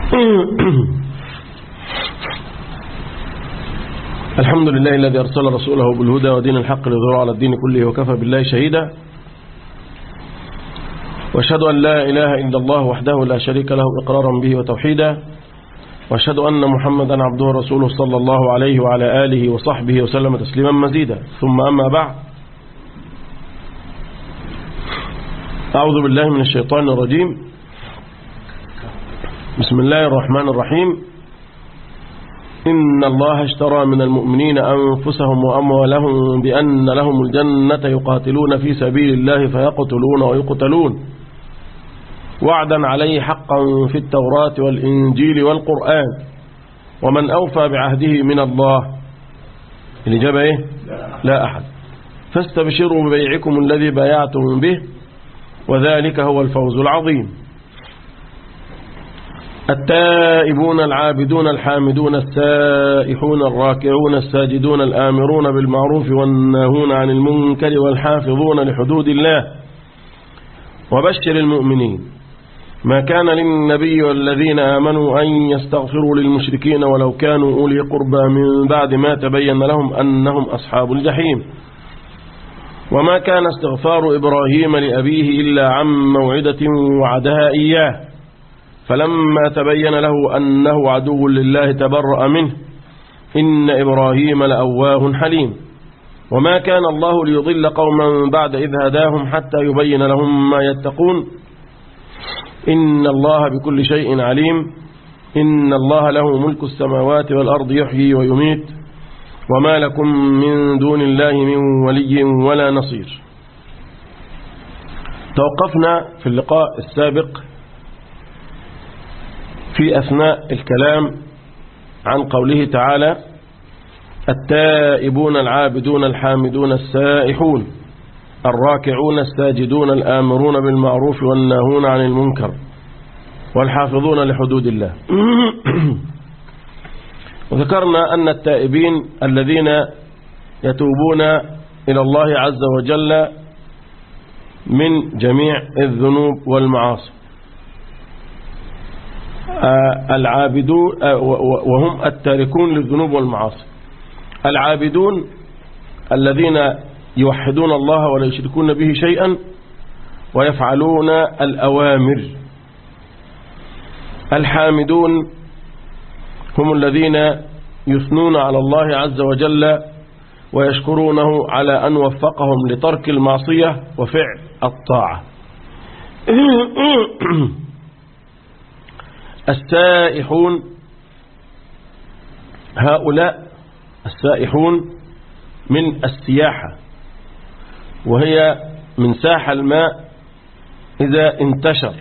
الحمد لله الذي أرسل رسوله بالهدى ودين الحق ليظهره على الدين كله وكفى بالله شهيدا واشهد أن لا إله إلا الله وحده لا شريك له إقرارا به وتوحيدا واشهد أن محمدا عبده ورسوله صلى الله عليه وعلى آله وصحبه وسلم تسليما مزيدا ثم أما بعد أعوذ بالله من الشيطان الرجيم بسم الله الرحمن الرحيم إن الله اشترى من المؤمنين أنفسهم وأموالهم بأن لهم الجنة يقاتلون في سبيل الله فيقتلون ويقتلون وعدا عليه حقا في التوراة والإنجيل والقرآن ومن أوفى بعهده من الله الإجابة إيه؟ لا أحد فاستبشروا ببيعكم الذي بايعتم به وذلك هو الفوز العظيم التائبون العابدون الحامدون السائحون الراكعون الساجدون الآمرون بالمعروف والناهون عن المنكر والحافظون لحدود الله وبشر المؤمنين ما كان للنبي والذين آمنوا أن يستغفروا للمشركين ولو كانوا أولي قربى من بعد ما تبين لهم أنهم أصحاب الجحيم وما كان استغفار إبراهيم لأبيه إلا عن موعدة وعدها إياه فلما تبين له أنه عدو لله تبرأ منه إن إبراهيم لأواه حليم وما كان الله ليضل قوما بعد إذ هداهم حتى يبين لهم ما يتقون إن الله بكل شيء عليم إن الله له ملك السماوات والأرض يحيي ويميت وما لكم من دون الله من ولي ولا نصير توقفنا في اللقاء السابق في أثناء الكلام عن قوله تعالى التائبون العابدون الحامدون السائحون الراكعون الساجدون الآمرون بالمعروف والناهون عن المنكر والحافظون لحدود الله وذكرنا أن التائبين الذين يتوبون إلى الله عز وجل من جميع الذنوب والمعاصي العابدون وهم التاركون للذنوب والمعاصي العابدون الذين يوحدون الله ولا يشركون به شيئا ويفعلون الأوامر الحامدون هم الذين يثنون على الله عز وجل ويشكرونه على أن وفقهم لترك المعصية وفعل الطاعة السائحون هؤلاء السائحون من السياحة وهي من ساح الماء إذا انتشر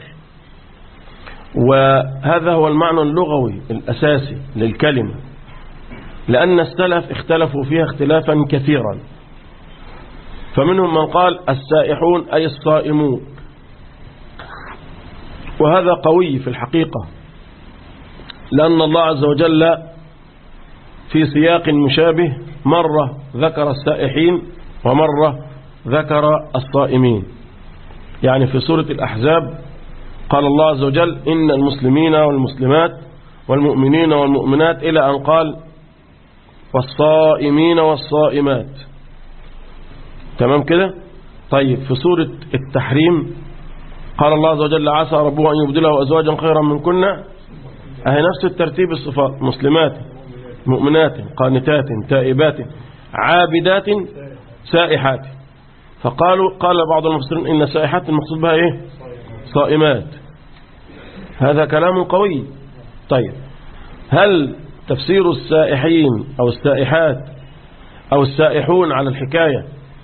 وهذا هو المعنى اللغوي الأساسي للكلمة لأن السلف اختلفوا فيها اختلافا كثيرا فمنهم من قال السائحون أي الصائمون وهذا قوي في الحقيقة لأن الله عز وجل في سياق مشابه مرة ذكر السائحين ومرة ذكر الصائمين يعني في سورة الأحزاب قال الله عز وجل إن المسلمين والمسلمات والمؤمنين والمؤمنات إلى أن قال والصائمين والصائمات تمام كده طيب في سورة التحريم قال الله عز وجل عسى ربه أن يبدله أزواجا خيرا من كنا أهي نفس الترتيب الصفات مسلمات مؤمنات قانتات تائبات عابدات سائحات فقالوا قال بعض المفسرين إن سائحات المقصود بها إيه صائمات هذا كلام قوي طيب هل تفسير السائحين أو السائحات أو السائحون على الحكاية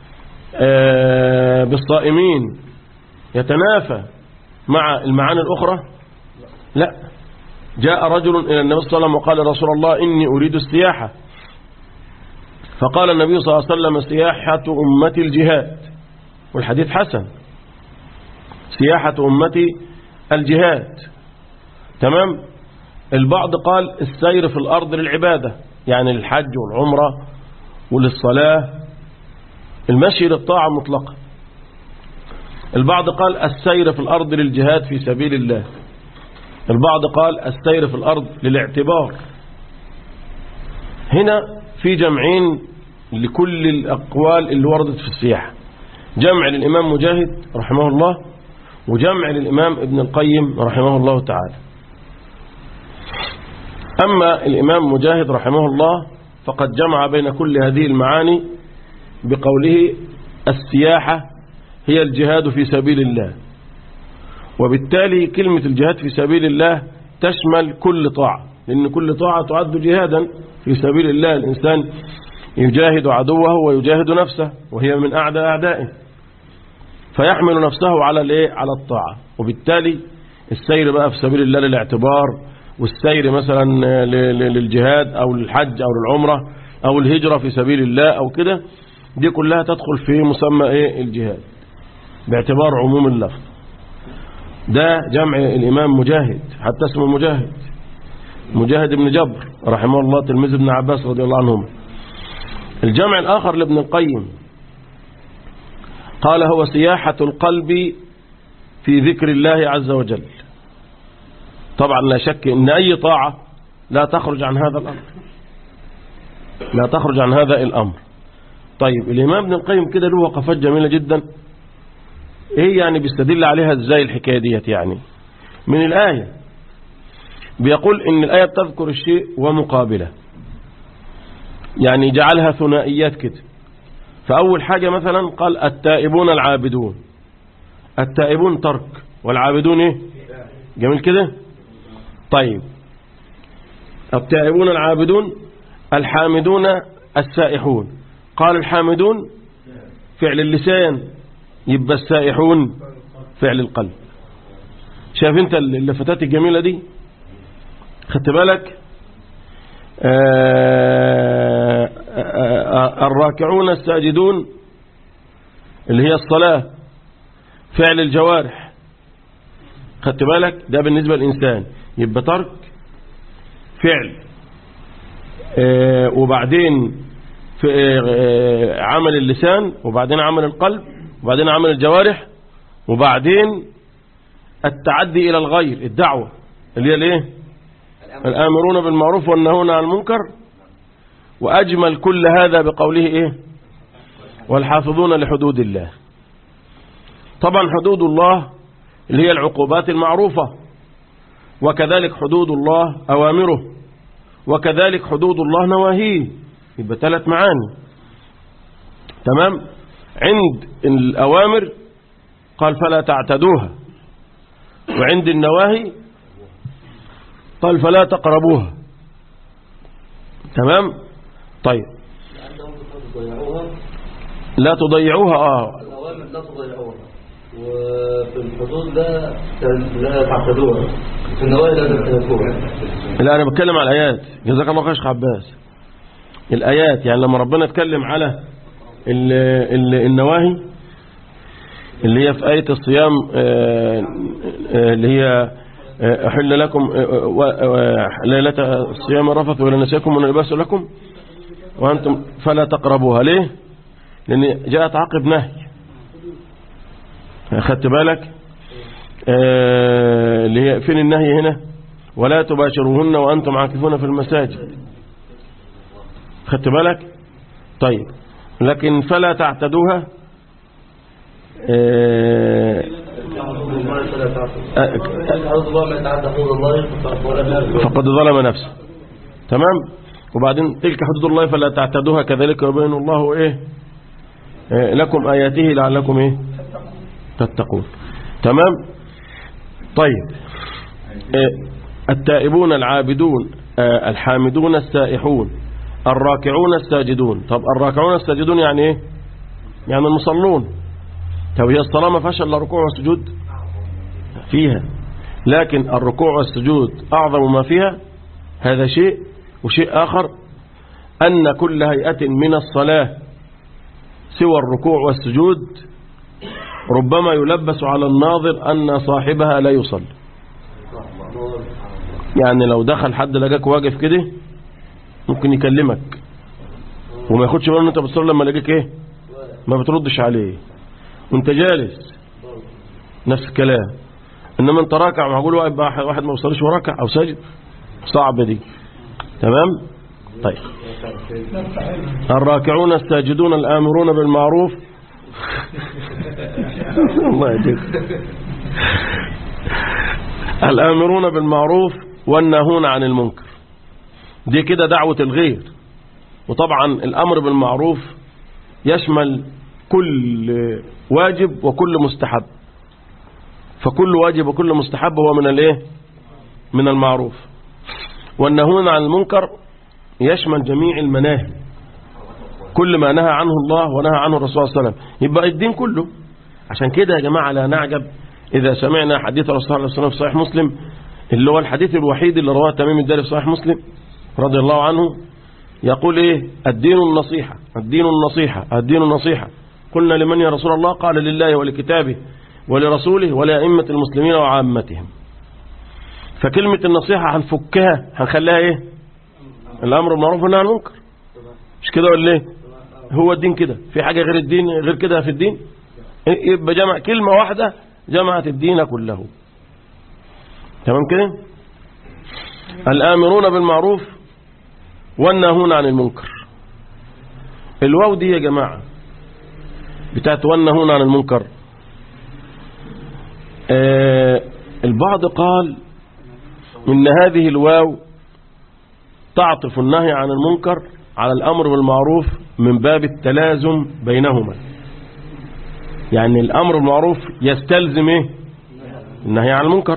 بالصائمين يتنافى مع المعاني الأخرى لا جاء رجل إلى النبي صلى الله عليه وسلم وقال رسول الله إني أريد السياحة فقال النبي صلى الله عليه وسلم سياحة أمتي الجهاد والحديث حسن سياحة أمتي الجهاد تمام البعض قال السير في الأرض للعبادة يعني للحج والعمرة وللصلاة المشي للطاعة مطلقا البعض قال السير في الأرض للجهاد في سبيل الله البعض قال السير في الأرض للاعتبار هنا في جمعين لكل الأقوال اللي وردت في السياحة جمع للإمام مجاهد رحمه الله وجمع للإمام ابن القيم رحمه الله تعالى أما الإمام مجاهد رحمه الله فقد جمع بين كل هذه المعاني بقوله السياحة هي الجهاد في سبيل الله وبالتالي كلمة الجهاد في سبيل الله تشمل كل طاعة لأن كل طاعة تعد جهادا في سبيل الله الإنسان يجاهد عدوه ويجاهد نفسه وهي من أعدى أعدائه فيحمل نفسه على الايه على الطاعة وبالتالي السير بقى في سبيل الله للاعتبار والسير مثلا للجهاد أو للحج أو للعمرة أو الهجرة في سبيل الله أو كده دي كلها تدخل في مسمى ايه الجهاد باعتبار عموم اللفظ ده جمع الإمام مجاهد حتى اسمه مجاهد مجاهد بن جبر رحمه الله تلميذ ابن عباس رضي الله عنهما الجمع الآخر لابن القيم قال هو سياحة القلب في ذكر الله عز وجل طبعا لا شك ان اي طاعة لا تخرج عن هذا الامر لا تخرج عن هذا الامر طيب الامام ابن القيم كده له وقفات جميلة جدا ايه يعني بيستدل عليها ازاي الحكاية ديت يعني من الآية بيقول ان الآية بتذكر الشيء ومقابله يعني جعلها ثنائيات كده فأول حاجة مثلا قال التائبون العابدون التائبون ترك والعابدون ايه جميل كده طيب التائبون العابدون الحامدون السائحون قال الحامدون فعل اللسان يبقى السائحون فعل القلب شايف انت اللفتات الجميلة دي خدت بالك آه الراكعون الساجدون اللي هي الصلاة فعل الجوارح خدت بالك ده بالنسبة للإنسان يبقى ترك فعل آه وبعدين في آه عمل اللسان وبعدين عمل القلب وبعدين عمل الجوارح وبعدين التعدي إلى الغير الدعوة اللي هي الايه الآمرون بالمعروف والنهون عن المنكر وأجمل كل هذا بقوله إيه والحافظون لحدود الله طبعا حدود الله اللي هي العقوبات المعروفة وكذلك حدود الله أوامره وكذلك حدود الله نواهيه يبقى ثلاث معاني تمام عند الأوامر قال فلا تعتدوها وعند النواهي قال فلا تقربوها تمام طيب لا تضيعوها اه الأوامر لا تضيعوها وفي الحدود لا لا تعتدوها في النواهي لا تنتهكوها لا انا بتكلم على الايات جزاك الله خير يا شيخ عباس الايات يعني لما ربنا اتكلم على ال ال النواهي اللي هي في آية الصيام آه، آه، اللي هي آه، أحل لكم آه، و- آه، ليلة الصيام رفث ولا نسيكم من الباس لكم وأنتم فلا تقربوها ليه لأن جاءت عقب نهي أخدت بالك آه، اللي هي فين النهي هنا ولا تباشروهن وأنتم عاكفون في المساجد خدت بالك طيب لكن فلا تعتدوها آه، أعوذ الله من يتعدى حدود الله فقد ظلم نفسه تمام وبعدين تلك حدود الله فلا تعتدوها كذلك يبين الله ايه آه، لكم آياته لعلكم ايه تتقون تمام طيب آه، التائبون العابدون آه، الحامدون السائحون الراكعون الساجدون طب الراكعون الساجدون يعني ايه يعني المصلون طب هي الصلاة ما فيهاش الا ركوع وسجود فيها لكن الركوع والسجود أعظم ما فيها هذا شيء وشيء آخر أن كل هيئة من الصلاة سوى الركوع والسجود ربما يلبس على الناظر أن صاحبها لا يصلي يعني لو دخل حد لقاك واقف كده ممكن يكلمك وما ياخدش باله ان انت بتصلي لما لقاك ايه ما بتردش عليه وانت جالس نفس الكلام انما انت راكع معقول واحد واحد ما وصلش وراكع او ساجد صعب دي تمام طيب الراكعون الساجدون الآمرون بالمعروف الله يجزيك الآمرون بالمعروف والناهون عن المنكر دي كده دعوة الغير وطبعا الأمر بالمعروف يشمل كل واجب وكل مستحب فكل واجب وكل مستحب هو من الايه من المعروف والنهون عن المنكر يشمل جميع المناهي كل ما نهى عنه الله ونهى عنه الرسول صلى الله عليه وسلم يبقى الدين كله عشان كده يا جماعة لا نعجب إذا سمعنا حديث الرسول صلى الله عليه وسلم في صحيح مسلم اللي هو الحديث الوحيد اللي رواه تميم الداري في صحيح مسلم رضي الله عنه يقول إيه الدين النصيحة الدين النصيحة الدين النصيحة قلنا لمن يا رسول الله قال لله ولكتابه ولرسوله ولأئمة المسلمين وعامتهم فكلمة النصيحة هنفكها هنخليها ايه الأمر بالمعروف والنهي عن المنكر مش كده ولا ايه هو الدين كده في حاجة غير الدين غير كده في الدين يبقى جمع كلمة واحدة جمعت الدين كله تمام كده الآمرون بالمعروف والناهون عن المنكر الواو دي يا جماعة بتاعت والناهون عن المنكر آه البعض قال إن هذه الواو تعطف النهي عن المنكر على الأمر بالمعروف من باب التلازم بينهما يعني الأمر بالمعروف يستلزم إيه؟ النهي عن المنكر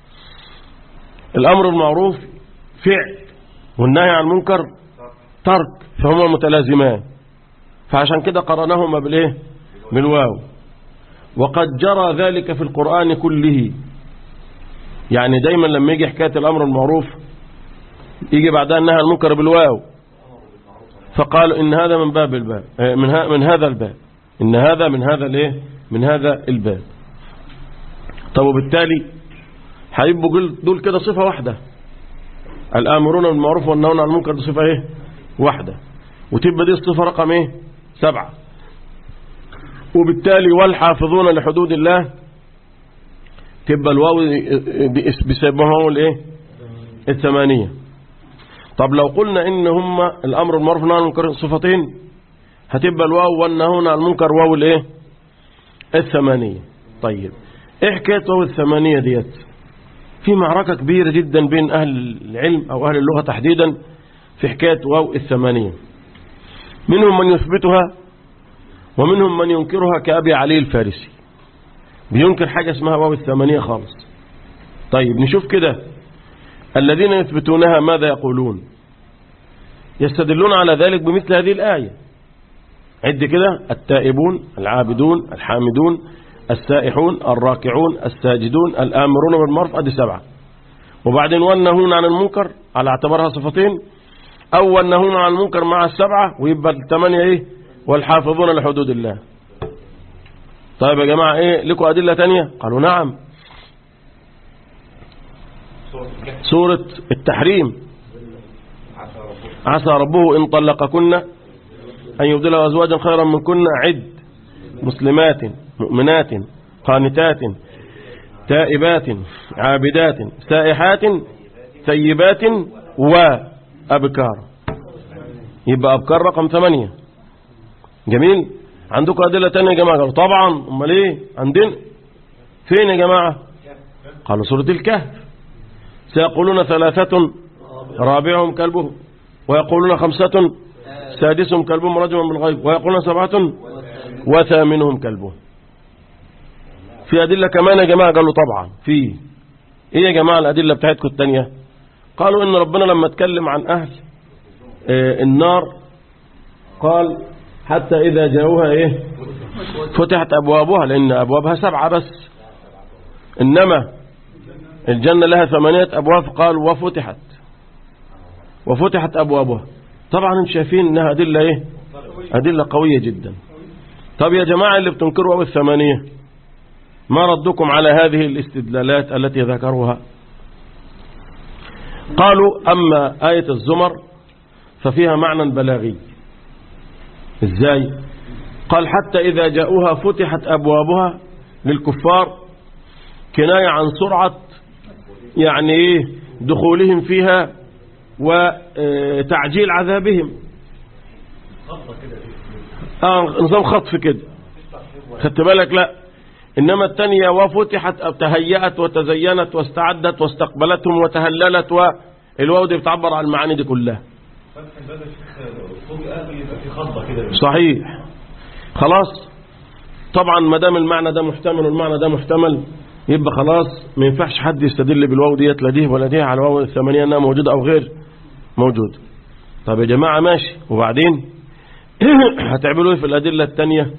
الأمر بالمعروف فعل والنهي عن المنكر ترك فهما متلازمان فعشان كده قرنهما بالإيه بالواو وقد جرى ذلك في القرآن كله يعني دايما لما يجي حكاية الأمر المعروف يجي بعدها النهي عن المنكر بالواو فقالوا إن هذا من باب الباب من, ها من هذا الباب إن هذا من هذا الايه من هذا الباب طب وبالتالي هيبقوا دول كده صفة واحدة الآمرون بالمعروف والنهون عن المنكر دي صفة ايه واحدة وتبقى دي الصفة رقم ايه سبعة وبالتالي والحافظون لحدود الله تبقى الواو بسببها هو الايه الثمانية طب لو قلنا ان هم الامر المعروف والنهي عن المنكر صفتين هتبقى الواو والنهون عن المنكر واو الايه الثمانية طيب ايه حكايه واو الثمانية ديت في معركة كبيرة جدا بين اهل العلم او اهل اللغة تحديدا في حكاية واو الثمانية منهم من يثبتها ومنهم من ينكرها كأبي علي الفارسي بينكر حاجة اسمها واو الثمانية خالص طيب نشوف كده الذين يثبتونها ماذا يقولون يستدلون على ذلك بمثل هذه الآية عد كده التائبون العابدون الحامدون السائحون الراكعون الساجدون الآمرون بالمعروف أدي سبعة وبعدين والنهون عن المنكر على اعتبارها صفتين أو والنهون عن المنكر مع السبعة ويبقى الثمانية إيه والحافظون لحدود الله طيب يا جماعة إيه لكم أدلة تانية قالوا نعم سورة التحريم عسى ربه إن طلقكن أن يبدله أزواجا خيرا من كن عد مسلمات مؤمنات قانتات تائبات عابدات سائحات ثيبات وأبكار يبقى أبكار رقم ثمانية جميل عندكم أدلة تانية يا جماعة قالوا طبعا أمال إيه عندنا فين يا جماعة قالوا سورة الكهف سيقولون ثلاثة رابعهم كلبهم ويقولون خمسة سادسهم كلبهم رجما بالغيب ويقولون سبعة وثامنهم كلبهم في أدلة كمان يا جماعة قالوا طبعا في إيه يا جماعة الأدلة بتاعتكم التانية قالوا إن ربنا لما اتكلم عن أهل آه النار قال حتى إذا جاءوها إيه فتحت أبوابها لأن أبوابها سبعة بس إنما الجنة لها ثمانية أبواب قال وفتحت وفتحت أبوابها طبعا انتم شايفين انها أدلة ايه أدلة قوية جدا طب يا جماعة اللي بتنكروا أول الثمانية ما ردكم على هذه الاستدلالات التي ذكروها قالوا أما آية الزمر ففيها معنى بلاغي ازاي قال حتى إذا جاءوها فتحت أبوابها للكفار كناية عن سرعة يعني ايه دخولهم فيها وتعجيل عذابهم اه نظام خطف كده خدت بالك لا انما الثانية وفتحت أو تهيأت وتزينت واستعدت واستقبلتهم وتهللت والواو دي بتعبر عن المعاني دي كلها فتح الباب يا شيخ فوق قبل يبقى في خضه كده صحيح خلاص طبعا ما دام المعنى ده محتمل والمعنى ده محتمل يبقى خلاص ما ينفعش حد يستدل بالواو ديت لا دي ولا دي على الواو الثمانية انها موجودة او غير موجودة طب يا جماعة ماشي وبعدين هتعملوا ايه في الادلة التانية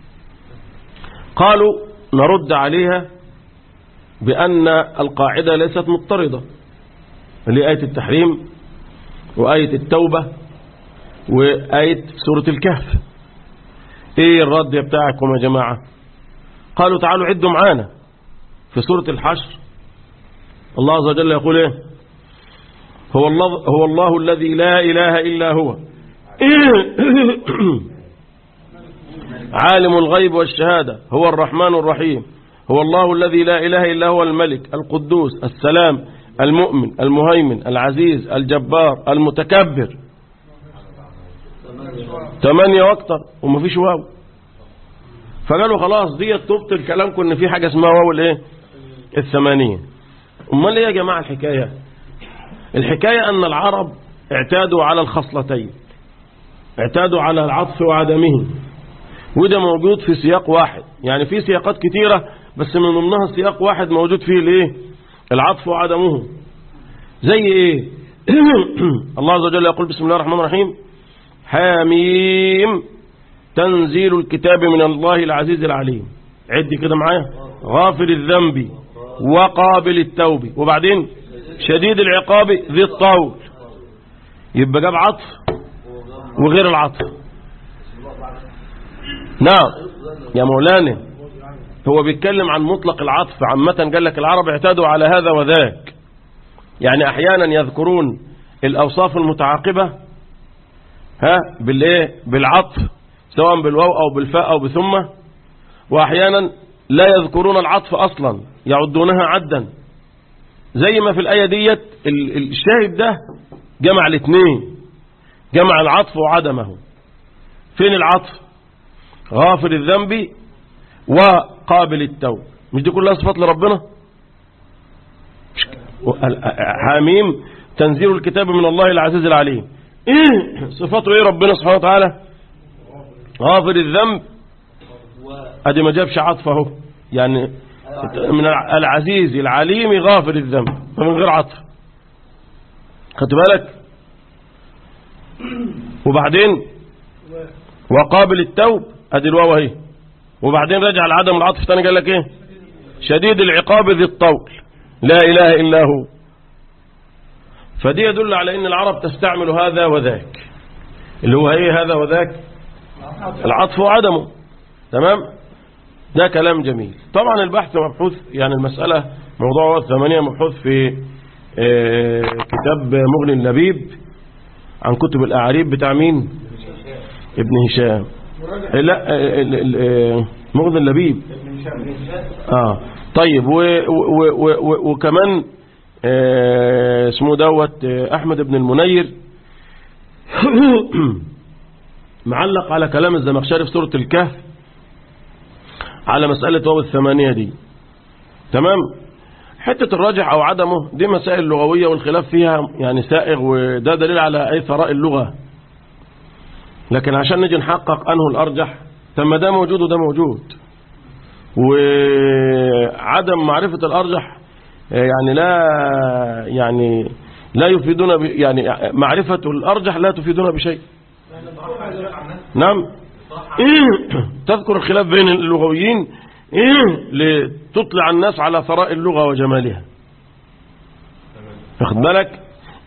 قالوا نرد عليها بأن القاعدة ليست مضطردة اللي هي آية التحريم وآية التوبة وآية سورة الكهف ايه الرد بتاعكم يا جماعة قالوا تعالوا عدوا معانا في سورة الحشر الله عز وجل يقول ايه هو الله, هو الله الذي لا إله إلا هو عالم الغيب والشهادة هو الرحمن الرحيم هو الله الذي لا إله إلا هو الملك القدوس السلام المؤمن المهيمن العزيز الجبار المتكبر ثمانية واكتر ومفيش واو فقالوا خلاص دي تبطل كلامكم ان في حاجة اسمها واو الايه الثمانية امال ايه يا جماعة الحكاية الحكاية ان العرب اعتادوا على الخصلتين اعتادوا على العطف وعدمه وده موجود في سياق واحد يعني في سياقات كتيرة بس من ضمنها سياق واحد موجود فيه الايه العطف وعدمه زي ايه الله عز وجل يقول بسم الله الرحمن الرحيم حاميم تنزيل الكتاب من الله العزيز العليم عد كده معايا غافر الذنب وقابل التوب وبعدين شديد العقاب ذي الطول يبقى جاب عطف وغير العطف نعم يا مولانا هو بيتكلم عن مطلق العطف عامة قال لك العرب اعتادوا على هذا وذاك يعني احيانا يذكرون الاوصاف المتعاقبة ها بالايه بالعطف سواء بالواو او بالفاء او بثم واحيانا لا يذكرون العطف اصلا يعدونها عدا زي ما في الايه ديت ال- الشاهد ده جمع الاثنين جمع العطف وعدمه فين العطف غافر الذنب وقابل التوب مش دي كلها صفات لربنا مش- حاميم تنزيل الكتاب من الله العزيز العليم ايه صفاته ايه ربنا سبحانه وتعالى غافر الذنب ادي ما جابش عطف اهو يعني من العزيز العليم غافر الذنب فمن غير عطف خدت بالك وبعدين وقابل التوب ادي الواو اهي وبعدين رجع لعدم العطف تاني قال لك ايه شديد العقاب ذي الطول لا اله الا هو فدي يدل على ان العرب تستعمل هذا وذاك اللي هو ايه هذا وذاك العطف وعدمه تمام ده كلام جميل طبعا البحث مبحوث يعني المسألة موضوع الثمانية مبحوث في آه، كتاب مغني اللبيب عن كتب الأعاريب بتاع مين ابن هشام آه، لا آه، ال- ال- آه، مغني اللبيب اه طيب و و و و وكمان آه، اسمه دوت آه، احمد بن المنير معلق على كلام الزمخشري في سورة الكهف على مسألة واو الثمانية دي تمام حتة الراجح أو عدمه دي مسائل لغوية والخلاف فيها يعني سائغ وده دليل على أي ثراء اللغة لكن عشان نجي نحقق أنه الأرجح تم ده موجود وده موجود وعدم معرفة الأرجح يعني لا يعني لا يفيدنا ب يعني معرفة الأرجح لا تفيدنا بشيء نعم تذكر الخلاف بين اللغويين لتطلع الناس على ثراء اللغة وجمالها واخد بالك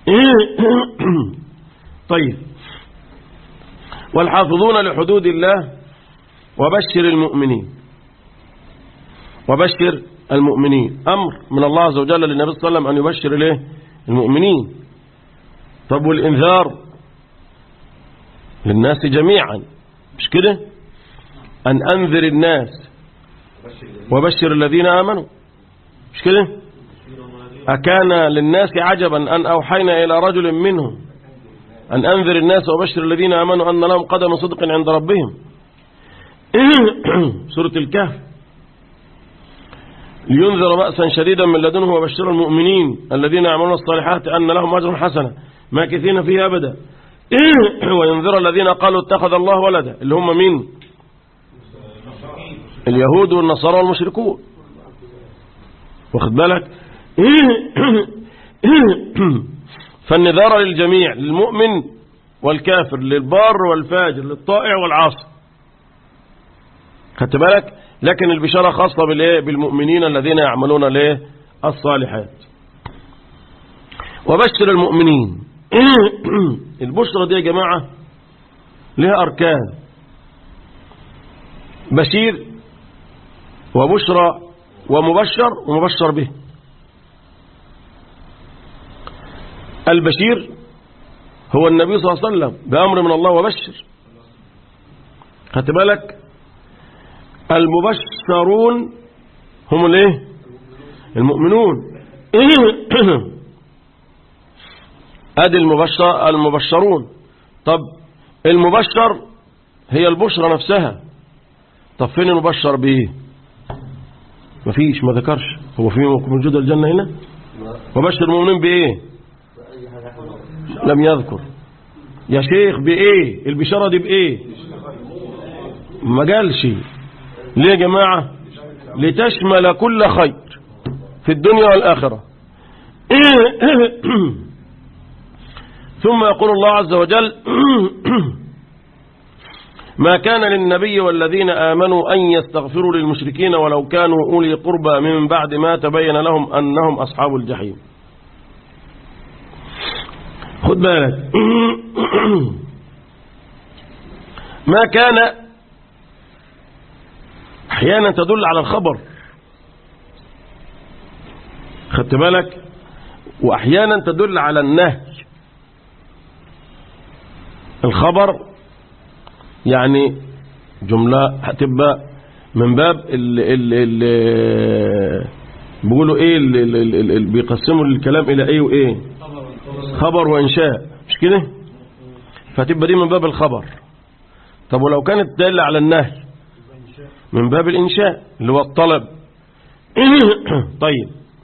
طيب والحافظون لحدود الله وبشر المؤمنين وبشر المؤمنين أمر من الله عز وجل للنبي صلى الله عليه وسلم أن يبشر إليه المؤمنين طب والإنذار للناس جميعا مش كده أن أنذر الناس وبشر الذين آمنوا مش كده أكان للناس عجبا أن أوحينا إلى رجل منهم أن أنذر الناس وبشر الذين آمنوا أن لهم قدم صدق عند ربهم سورة الكهف لينذر بأسا شديدا من لدنه وبشر المؤمنين الذين يعملون الصالحات أن لهم أجر حسنا ماكثين فيه أبدا وينذر الذين قالوا اتخذ الله ولدا اللي هم مين اليهود والنصارى والمشركون واخد بالك فالنذار للجميع للمؤمن والكافر للبار والفاجر للطائع والعاصي خدت بالك لكن البشارة خاصة بالايه بالمؤمنين الذين يعملون الايه الصالحات وبشر المؤمنين البشرة دي يا جماعة لها أركان بشير وبشرى ومبشر ومبشر به البشير هو النبي صلى الله عليه وسلم بأمر من الله وبشر خدت بالك المبشرون هم الايه المؤمنون ادي المبشر المبشرون طب المبشر هي البشرى نفسها طب فين المبشر بايه مفيش ما ذكرش هو في موجود الجنة هنا وبشر المؤمنين بايه لم يذكر يا شيخ بايه البشارة دي بايه ما قالش ليه يا جماعة لتشمل كل خير في الدنيا والآخرة ثم يقول الله عز وجل ما كان للنبي والذين آمنوا أن يستغفروا للمشركين ولو كانوا أولي قربى من بعد ما تبين لهم أنهم أصحاب الجحيم خد بالك ما كان احيانا تدل على الخبر خدت بالك واحيانا تدل على النهي الخبر يعني جملة هتبقى من باب ال ال ال بيقولوا ايه ال ال ال ال بيقسموا الكلام الى ايه وايه خبر وانشاء مش كده فتبقى دي من باب الخبر طب ولو كانت دالة على النهي من باب الإنشاء اللي هو الطلب طيب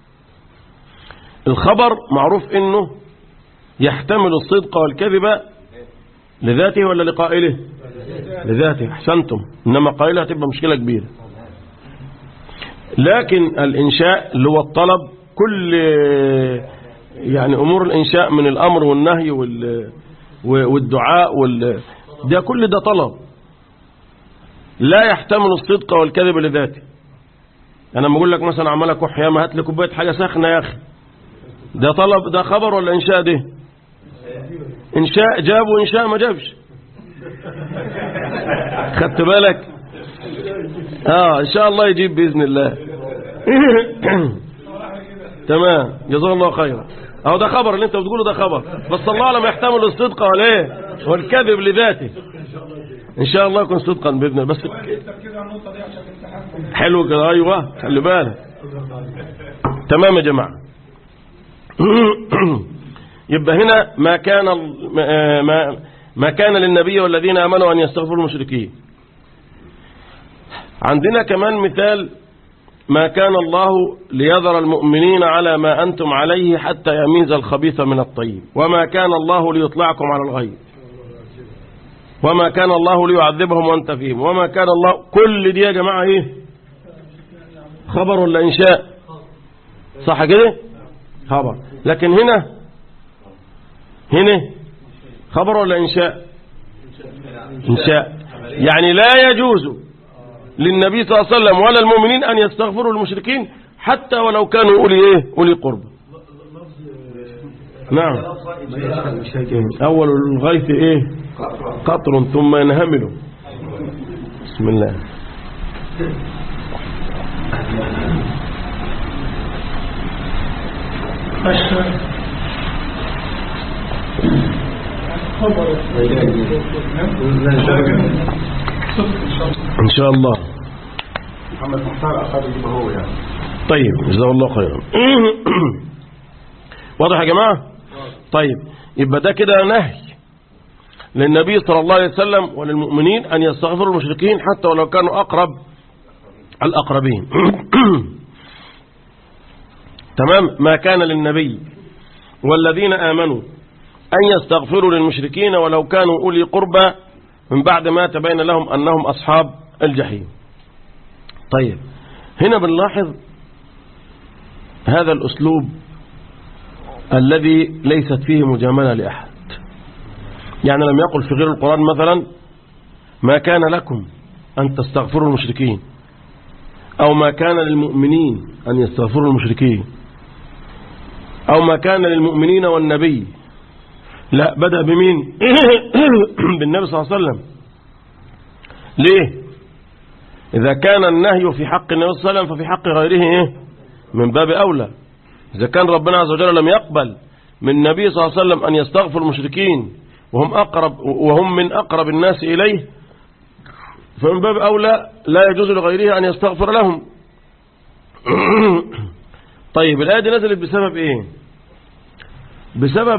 الخبر معروف انه يحتمل الصدق والكذب لذاته ولا لقائله لذاته احسنتم انما قائله هتبقى مشكلة كبيرة لكن الانشاء اللي هو الطلب كل يعني امور الانشاء من الامر والنهي وال والدعاء وال ده كل ده طلب لا يحتمل الصدق والكذب لذاته انا لما اقول لك مثلا عمال اكح يا ما هات لي كوبايه حاجه ساخنه يا اخي ده طلب ده خبر ولا انشاء ده انشاء جاب وانشاء ما جابش خدت بالك اه ان شاء الله يجيب باذن الله تمام جزاه الله خيرا اهو ده خبر اللي انت بتقوله ده خبر بس الله اعلم يحتمل الصدق ولا ايه والكذب لذاته ان شاء الله يكون صدقا باذن الله بس حلو كده ايوه خلي بالك تمام يا جماعه يبقى هنا ما كان ما ما كان للنبي والذين امنوا ان يستغفروا المشركين عندنا كمان مثال ما كان الله ليذر المؤمنين على ما أنتم عليه حتى يميز الخبيث من الطيب وما كان الله ليطلعكم على الغيب وما كان الله ليعذبهم وانت فيهم وما كان الله كل دي يا جماعة ايه خبر ولا انشاء صح كده خبر لكن هنا هنا خبر ولا انشاء انشاء يعني لا يجوز للنبي صلى الله عليه وسلم ولا المؤمنين ان يستغفروا المشركين حتى ولو كانوا اولي ايه اولي قرب نعم اول الغيث ايه قطر ثم ينهمل بسم الله ان شاء الله محمد مختار أخذ يجيبه هو يعني طيب جزاه الله خيرا واضح يا جماعة طيب يبقى ده كده نهي للنبي صلى الله عليه وسلم وللمؤمنين أن يستغفروا المشركين حتى ولو كانوا أقرب الأقربين تمام ما كان للنبي والذين آمنوا أن يستغفروا للمشركين ولو كانوا أولي قربى من بعد ما تبين لهم أنهم أصحاب الجحيم طيب هنا بنلاحظ هذا الأسلوب الذي ليست فيه مجاملة لأحد يعني لم يقل في غير القرآن مثلا ما كان لكم أن تستغفروا المشركين أو ما كان للمؤمنين أن يستغفروا المشركين أو ما كان للمؤمنين والنبي لا بدأ بمين بالنبي صلى الله عليه وسلم ليه إذا كان النهي في حق النبي صلى الله عليه وسلم ففي حق غيره إيه؟ من باب أولى إذا كان ربنا عز وجل لم يقبل من النبي صلى الله عليه وسلم أن يستغفر المشركين وهم أقرب وهم من أقرب الناس إليه فمن باب أولى لا يجوز لغيره أن يستغفر لهم طيب الآية دي نزلت بسبب إيه بسبب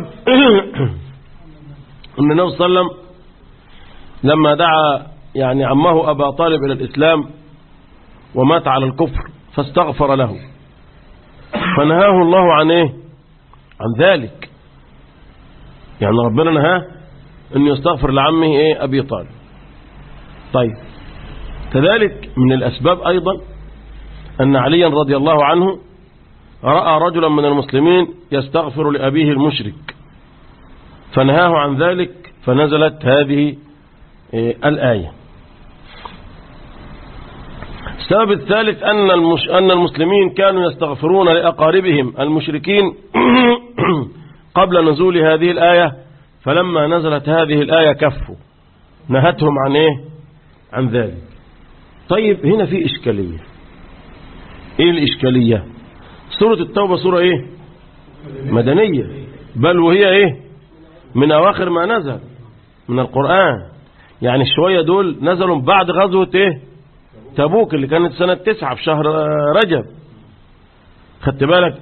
أن النبي صلى الله عليه وسلم لما دعا يعني عمه أبا طالب إلى الإسلام ومات على الكفر فاستغفر له فنهاه الله عن إيه عن ذلك يعني ربنا نهاه أن يستغفر لعمه إيه أبي طالب طيب كذلك من الأسباب أيضا أن عليا رضي الله عنه رأى رجلا من المسلمين يستغفر لأبيه المشرك فنهاه عن ذلك فنزلت هذه الآية السبب الثالث أن, المش... أن المسلمين كانوا يستغفرون لأقاربهم المشركين قبل نزول هذه الآية فلما نزلت هذه الآية كفوا نهتهم عن إيه عن ذلك طيب هنا في إشكالية إيه الإشكالية سورة التوبة سورة إيه مدنية بل وهي إيه من أواخر ما نزل من القرآن يعني شوية دول نزلوا بعد غزوة إيه تبوك اللي كانت سنة تسعة في شهر رجب خدت بالك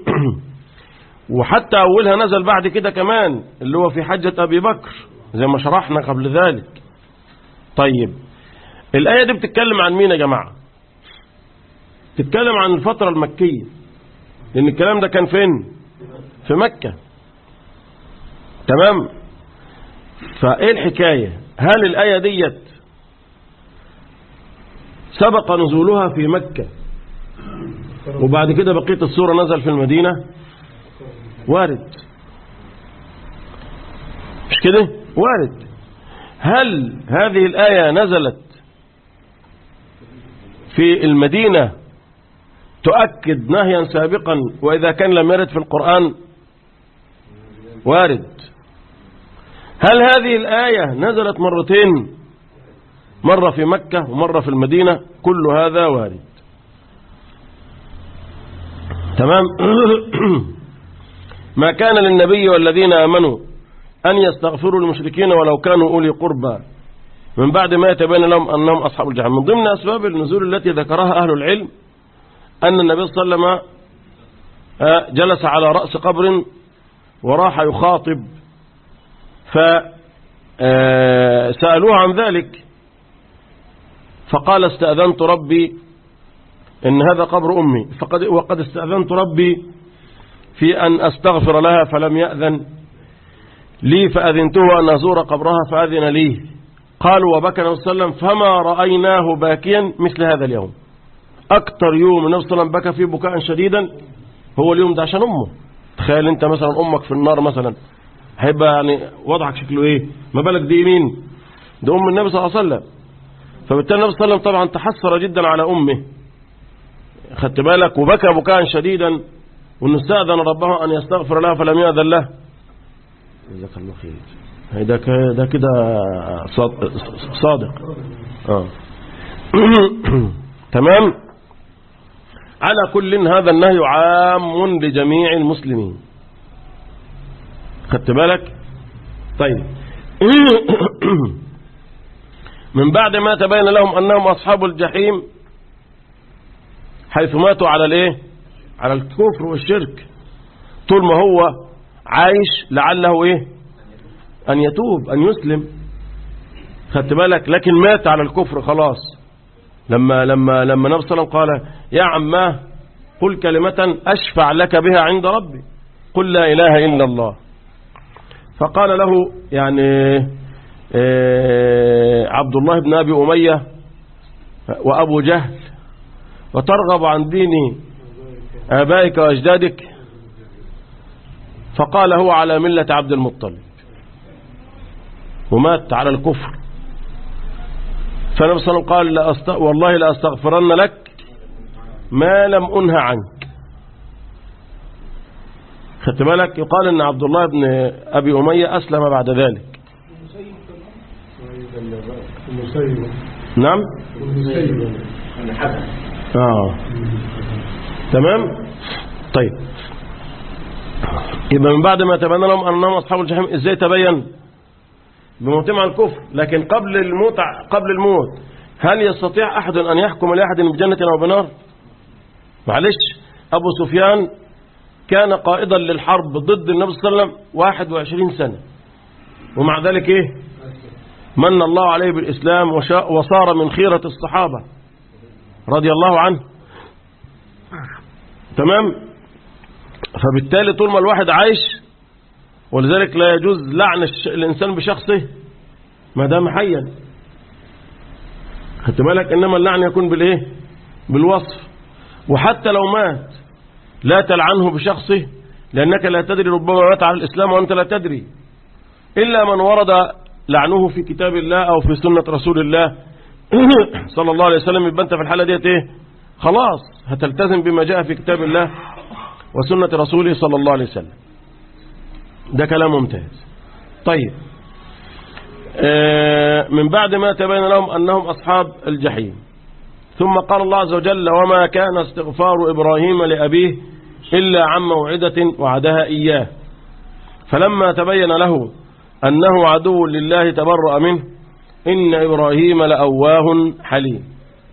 وحتى أولها نزل بعد كده كمان اللي هو في حجة أبي بكر زي ما شرحنا قبل ذلك طيب الآية دي بتتكلم عن مين يا جماعة تتكلم عن الفترة المكية لأن الكلام ده كان فين في مكة تمام فإيه الحكاية هل الآية ديت سبق نزولها في مكة وبعد كده بقية السورة نزل في المدينة وارد مش كده وارد هل هذه الآية نزلت في المدينة تؤكد نهيا سابقا وإذا كان لم يرد في القرآن وارد هل هذه الآية نزلت مرتين مرة في مكة ومرة في المدينة كل هذا وارد تمام ما كان للنبي والذين آمنوا أن يستغفروا للمشركين ولو كانوا أولي قربى من بعد ما يتبين لهم أنهم أصحاب الجحيم من ضمن أسباب النزول التي ذكرها أهل العلم أن النبي صلى الله عليه وسلم جلس على رأس قبر وراح يخاطب فسألوه عن ذلك فقال استأذنت ربي إن هذا قبر أمي فقد وقد استأذنت ربي في أن أستغفر لها فلم يأذن لي فأذنته أن أزور قبرها فأذن لي قالوا وبكى النبي صلى الله عليه وسلم فما رأيناه باكيا مثل هذا اليوم أكثر يوم النبي صلى الله عليه وسلم بكى فيه بكاء شديدا هو اليوم ده عشان أمه تخيل أنت مثلا أمك في النار مثلا هيبقى يعني وضعك شكله إيه ما بالك دي مين ده أم النبي صلى الله عليه وسلم فبالتالي النبي صلى الله عليه وسلم طبعا تحسر جدا على أمه خدت بالك وبكى بكاء شديدا وانه استأذن ربه أن يستغفر لها فلم يأذن له جزاك الله خير ده ده كده صادق آه. تمام على كل هذا النهي عام لجميع المسلمين خدت بالك طيب من بعد ما تبين لهم أنهم أصحاب الجحيم حيث ماتوا على الايه على الكفر والشرك طول ما هو عايش لعله ايه ان يتوب ان يسلم خدت بالك لكن مات على الكفر خلاص لما لما لما النبي صلى الله عليه وسلم قال يا عماه قل كلمة أشفع لك بها عند ربي قل لا إله إلا الله فقال له يعني آه، عبد الله بن أبي أمية وأبو جهل وترغب عن دين آبائك وأجدادك فقال هو على ملة عبد المطلب ومات على الكفر فالنبي صلى الله عليه وسلم قال لا أست... والله لأستغفرن لك ما لم أنهى عنك خدت بالك يقال ان عبد الله بن ابي اميه اسلم بعد ذلك المسيب نعم المسيب اه تمام طيب يبقى من بعد ما تبين لهم انهم اصحاب الجحيم ازاي تبين بموتهم على الكفر لكن قبل الموت قبل الموت هل يستطيع احد ان يحكم لاحد بجنه او بنار معلش ابو سفيان كان قائدا للحرب ضد النبي صلى الله عليه وسلم 21 سنه ومع ذلك ايه من الله عليه بالاسلام وشا- وصار من خيره الصحابه رضي الله عنه تمام فبالتالي طول ما الواحد عايش ولذلك لا يجوز لعن الش- الإنسان بشخصه ما دام حيا خدت بالك إنما اللعن يكون بالإيه بالوصف وحتى لو مات لا تلعنه بشخصه لأنك لا تدري ربما مات على الإسلام وأنت لا تدري إلا من ورد لعنه في كتاب الله أو في سنة رسول الله صلى الله عليه وسلم يبقى أنت في الحالة ديت إيه خلاص هتلتزم بما جاء في كتاب الله وسنة رسوله صلى الله عليه وسلم ده كلام ممتاز طيب آه، من بعد ما تبين لهم أنهم أصحاب الجحيم ثم قال الله عز وجل وما كان استغفار إبراهيم لأبيه إلا عن موعدة وعدها إياه فلما تبين له أنه عدو لله تبرأ منه إن إبراهيم لأواه حليم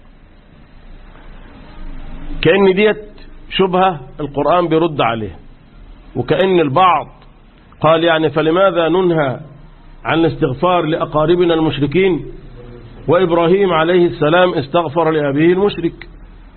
كأن ديت شبهة القرآن بيرد عليها وكأن البعض قال يعني فلماذا ننهى عن الاستغفار لأقاربنا المشركين وإبراهيم عليه السلام استغفر لأبيه المشرك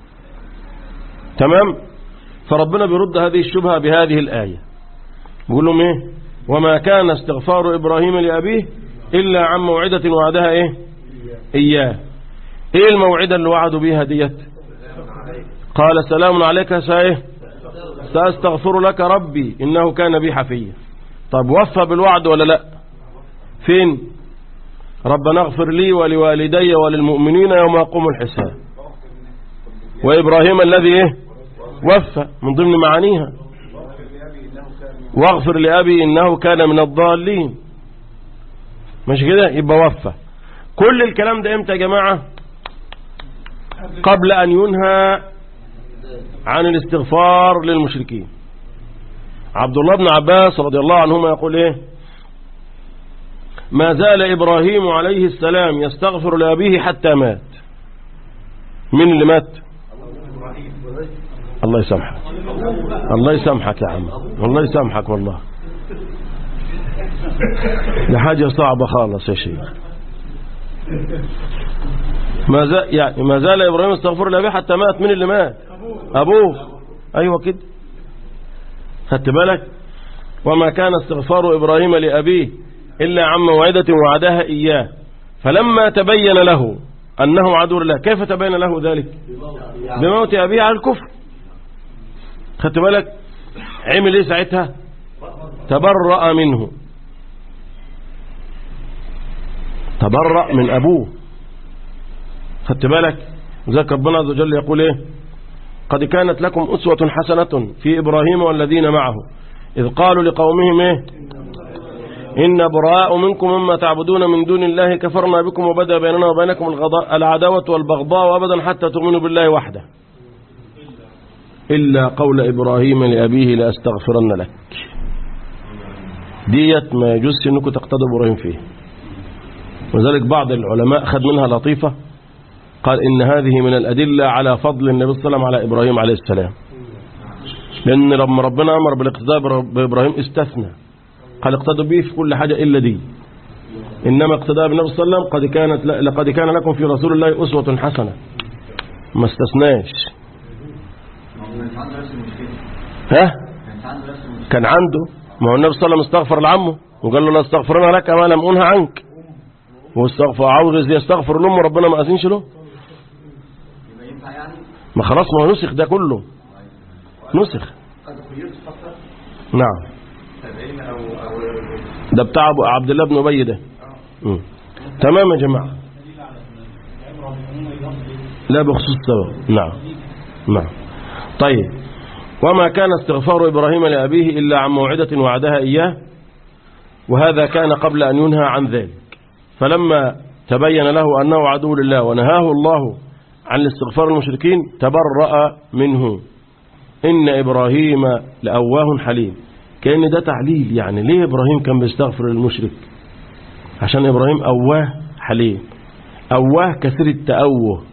تمام فربنا بيرد هذه الشبهة بهذه الآية بيقول لهم إيه وما كان استغفار إبراهيم لأبيه إلا عن موعدة وعدها إيه إياه إيه الموعدة اللي وعدوا بيها ديت قال سلام عليك سايه سأستغفر لك ربي إنه كان بي حفيا طب وفى بالوعد ولا لا فين ربنا اغفر لي ولوالدي وللمؤمنين يوم يقوم الحساب وإبراهيم الذي إيه وفى من ضمن معانيها واغفر لأبي إنه كان من الضالين مش كده يبقى وفى كل الكلام ده امتى يا جماعة قبل أن ينهى عن الاستغفار للمشركين عبد الله بن عباس رضي الله عنهما يقول ايه ما زال إبراهيم عليه السلام يستغفر لأبيه حتى مات من اللي مات الله يسامحك الله يسامحك يا عم الله يسامحك والله ده حاجة صعبة خالص يا شيخ ما زال يعني ما زال إبراهيم يستغفر لأبيه حتى مات من اللي مات أبوه أيوة كده خدت بالك وما كان استغفار إبراهيم لأبيه إلا عن موعدة وعدها إياه فلما تبين له أنه عدو الله كيف تبين له ذلك بموت أبيه على الكفر خدت بالك عمل إيه ساعتها تبرأ منه تبرأ من أبوه خدت بالك ذلك ربنا عز وجل يقول إيه قد كانت لكم أسوة حسنة في إبراهيم والذين معه إذ قالوا لقومهم إيه إن براء منكم مما تعبدون من دون الله كفرنا بكم وبدأ بيننا وبينكم الغضاء العداوة والبغضاء أبدا حتى تؤمنوا بالله وحده إلا قول إبراهيم لأبيه لأستغفرن لك ديت ما يجوز أنكم تقتدوا إبراهيم فيه وذلك بعض العلماء خد منها لطيفة قال إن هذه من الأدلة على فضل النبي صلى الله عليه وسلم على إبراهيم عليه السلام لأن لما ربنا أمر بالاقتداء بإبراهيم استثنى قال اقتدوا به في كل حاجة إلا دي إنما اقتداء بالنبي صلى الله عليه وسلم قد كانت لقد كان لكم في رسول الله أسوة حسنة ما استثناش ها كان عنده ما هو النبي صلى الله عليه وسلم استغفر لعمه وقال له لا استغفرنا لك ما لم أنهى عنك واستغفر عاوز يستغفر لأمه ربنا ما أذنش له ما خلاص ما هو نسخ ده كله نسخ نعم ده بتاع أبو عبد الله بن أبي ده مم. تمام يا جماعة لا بخصوص السبب نعم نعم طيب وما كان استغفار إبراهيم لأبيه إلا عن موعدة وعدها إياه وهذا كان قبل أن ينهى عن ذلك فلما تبين له أنه عدو لله ونهاه الله عن الاستغفار المشركين تبرأ منه إن إبراهيم لأواه حليم كأن ده تعليل يعني ليه إبراهيم كان بيستغفر للمشرك عشان إبراهيم أواه حليم أواه كثير التأوه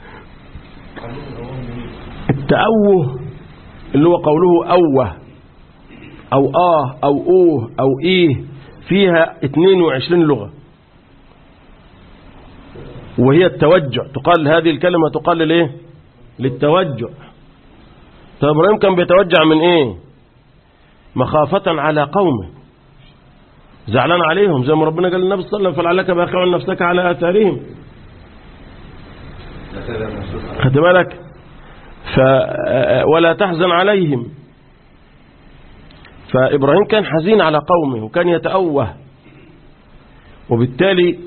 التأوه اللي هو قوله أوه أو آه أو أوه أو إيه فيها 22 لغة وهي التوجع تقال هذه الكلمة تقال لإيه للتوجع طيب إبراهيم كان بيتوجع من إيه مخافة على قومه زعلان عليهم زي ما ربنا قال للنبي صلى الله عليه وسلم فلعلك باخع نفسك على آثارهم خد بالك ف ولا تحزن عليهم فإبراهيم كان حزين على قومه وكان يتأوه وبالتالي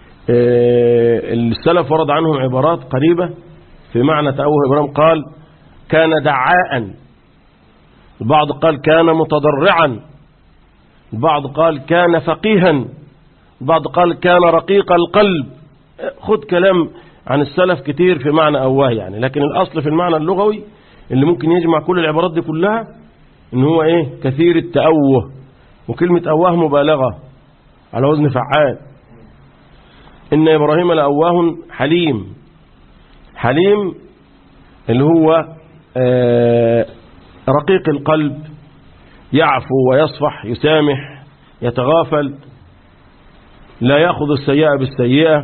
السلف ورد عنهم عبارات قريبة في معنى تأوه إبراهيم قال كان دعاء البعض قال كان متضرعا البعض قال كان فقيها البعض قال كان رقيق القلب خد كلام عن السلف كتير في معنى أواه يعني لكن الأصل في المعنى اللغوي اللي ممكن يجمع كل العبارات دي كلها ان هو ايه كثير التأوه وكلمة أواه مبالغة على وزن فعال إن إبراهيم لأواه حليم حليم اللي هو آه رقيق القلب يعفو ويصفح يسامح يتغافل لا يأخذ السيئة بالسيئة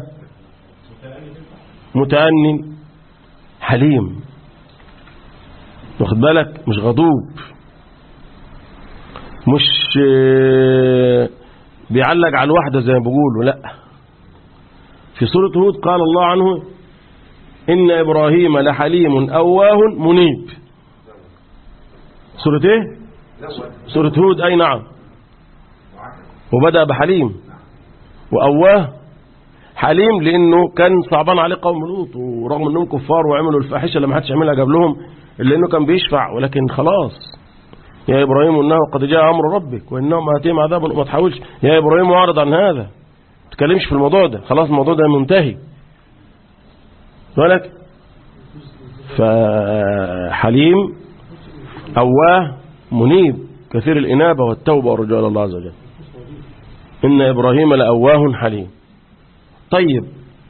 متأني حليم واخد بالك مش غضوب مش بيعلق على الواحدة زي ما بيقولوا لا في سورة هود قال الله عنه إن إبراهيم لحليم أواه منيب سورة إيه سورة هود أي نعم وبدأ بحليم وأواه حليم لأنه كان صعبان عليه قوم لوط ورغم أنهم كفار وعملوا الفاحشة اللي ما حدش عملها قبلهم إلا أنه كان بيشفع ولكن خلاص يا إبراهيم إنه قد جاء أمر ربك وإنهم آتيهم عذاب وما تحاولش يا إبراهيم أعرض عن هذا ما تكلمش في الموضوع ده خلاص الموضوع ده منتهي ولك فحليم أواه منيب كثير الإنابة والتوبة والرجوع إلى الله عز وجل إن إبراهيم لأواه حليم طيب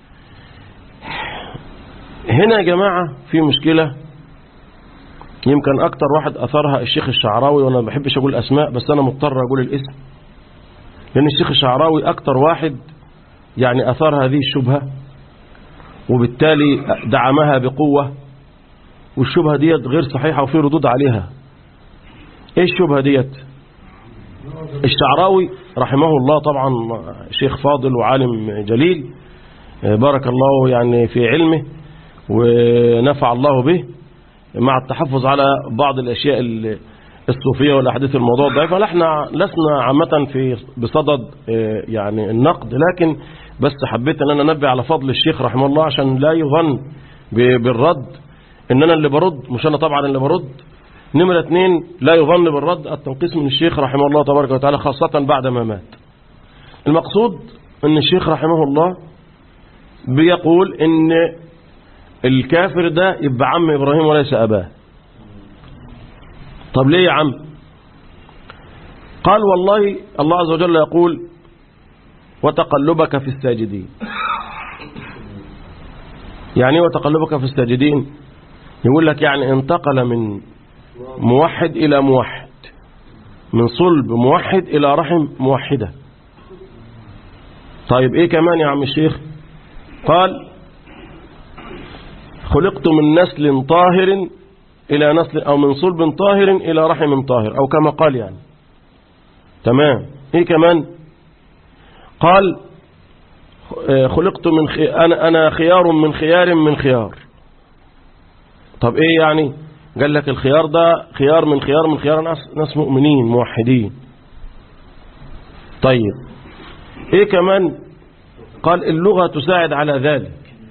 هنا يا جماعة في مشكلة يمكن أكتر واحد أثرها الشيخ الشعراوي وأنا ما بحبش أقول أسماء بس أنا مضطر أقول الاسم لأن الشيخ الشعراوي أكتر واحد يعني أثار هذه الشبهة وبالتالي دعمها بقوة والشبهة ديت غير صحيحة وفي ردود عليها ايه الشبهة ديت الشعراوي رحمه الله طبعا شيخ فاضل وعالم جليل بارك الله يعني في علمه ونفع الله به مع التحفظ على بعض الأشياء الصوفية والأحاديث الموضوع ضعيفة فنحن لسنا عامة في بصدد يعني النقد لكن بس حبيت أن أنا أنبه على فضل الشيخ رحمه الله عشان لا يظن بالرد إن أنا اللي برد مش أنا طبعا اللي برد نمرة اثنين لا يظن بالرد التنقيص من الشيخ رحمه الله تبارك وتعالى خاصة بعد ما مات المقصود أن الشيخ رحمه الله بيقول أن الكافر ده يبقى عم إبراهيم وليس أباه طب ليه يا عم قال والله الله عز وجل يقول وتقلبك في الساجدين يعني ايه وتقلبك في الساجدين يقول لك يعني انتقل من موحد إلى موحد من صلب موحد إلى رحم موحدة طيب ايه كمان يا عم الشيخ قال خلقت من نسل طاهر إلى نسل أو من صلب طاهر إلى رحم طاهر أو كما قال يعني تمام ايه كمان قال آه، خلقت من خي... أنا, أنا خيار من خيار من خيار طب ايه يعني قال لك الخيار ده خيار من خيار من خيار ناس, ناس مؤمنين موحدين طيب ايه كمان قال اللغة تساعد على ذلك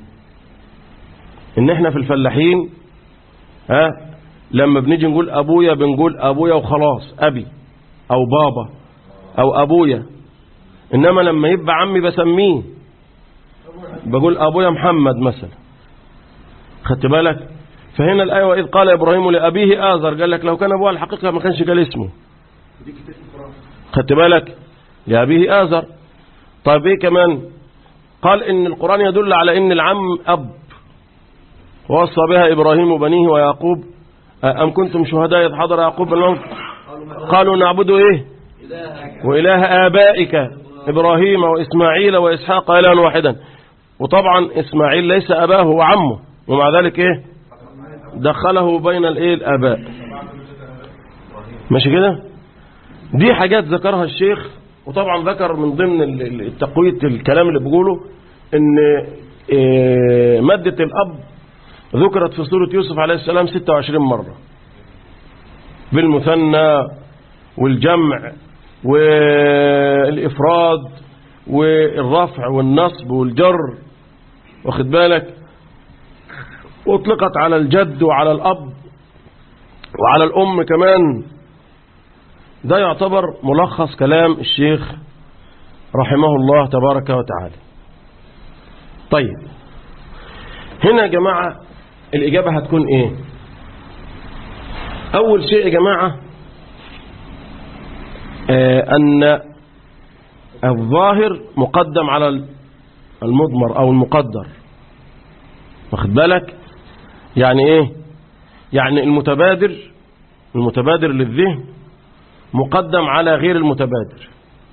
ان احنا في الفلاحين ها لما بنيجي نقول ابويا بنقول ابويا وخلاص ابي او بابا او ابويا انما لما يبقى عمي بسميه بقول ابويا محمد مثلا خدت بالك فهنا الآية وإذ قال إبراهيم لأبيه آزر قال لك لو كان أبوه على الحقيقة ما كانش قال اسمه خدت بالك لأبيه آزر طيب إيه كمان قال إن القرآن يدل على إن العم أب ووصى بها إبراهيم بنيه ويعقوب أم كنتم شهداء إذ حضر يعقوب الموت قالوا نعبد إيه وإله آبائك إبراهيم وإسماعيل وإسحاق إلها واحدا وطبعا إسماعيل ليس أباه هو عمه ومع ذلك إيه دخله بين الإيه الآباء ماشي كده دي حاجات ذكرها الشيخ وطبعا ذكر من ضمن ال- ال- التقوية الكلام اللي بيقوله ان إيه، مادة الأب ذكرت في سورة يوسف عليه السلام 26 مرة بالمثنى والجمع والإفراد والرفع والنصب والجر واخد بالك واطلقت على الجد وعلى الأب وعلى الأم كمان ده يعتبر ملخص كلام الشيخ رحمه الله تبارك وتعالى طيب هنا يا جماعة الإجابة هتكون إيه أول شيء يا جماعة آه أن الظاهر مقدم على المضمر أو المقدر واخد بالك يعني إيه يعني المتبادر المتبادر للذهن مقدم على غير المتبادر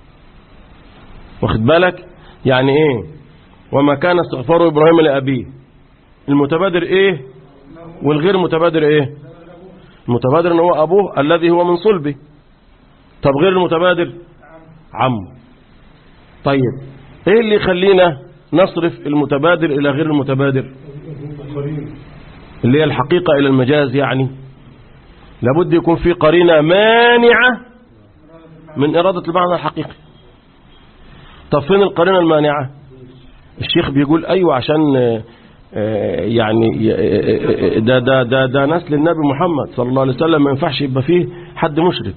واخد بالك يعني ايه وما كان استغفار ابراهيم لابيه المتبادر ايه والغير متبادر ايه المتبادر ان هو ابوه الذي هو من صلبه طب غير المتبادر عمه طيب ايه اللي يخلينا نصرف المتبادر الى غير المتبادر اللي هي الحقيقة الى المجاز يعني لابد يكون في قرينة مانعة من إرادة المعنى الحقيقي طب فين القرينة المانعة الشيخ بيقول أيوة عشان آه، آه، يعني آه، ده, ده, ده, ده نسل النبي محمد صلى الله عليه وسلم ما ينفعش يبقى فيه حد مشرك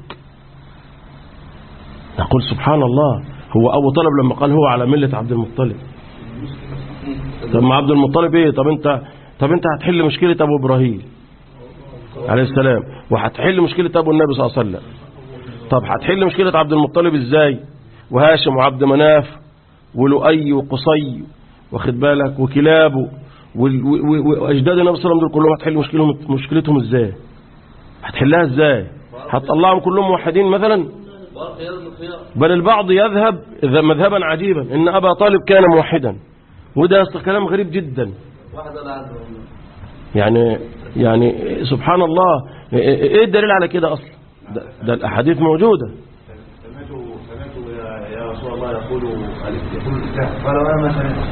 نقول سبحان الله هو أبو طالب لما قال هو على ملة عبد المطلب طب ما عبد المطلب ايه طب انت طب انت هتحل مشكلة ابو ابراهيم عليه السلام وهتحل مشكلة ابو النبي صلى الله عليه وسلم طب هتحل مشكلة عبد المطلب ازاي وهاشم وعبد مناف ولؤي وقصي واخد بالك وكلابه وال- و- و- واجداد النبي صلى الله عليه وسلم دول كلهم هتحل مشكلتهم مشكلتهم ازاي هتحلها ازاي هتطلعهم كلهم موحدين مثلا وخيار من خيار بل البعض يذهب إذا مذهبا عجيبا ان ابا طالب كان موحدا وده أصل كلام غريب جدا واحد انا عنده والله يعني يعني سبحان الله ايه الدليل على كده اصلا ده, ده الاحاديث موجوده سمعت سمعت يا, يا رسول الله يقول يقول الاسلام قال وانا ما سمعت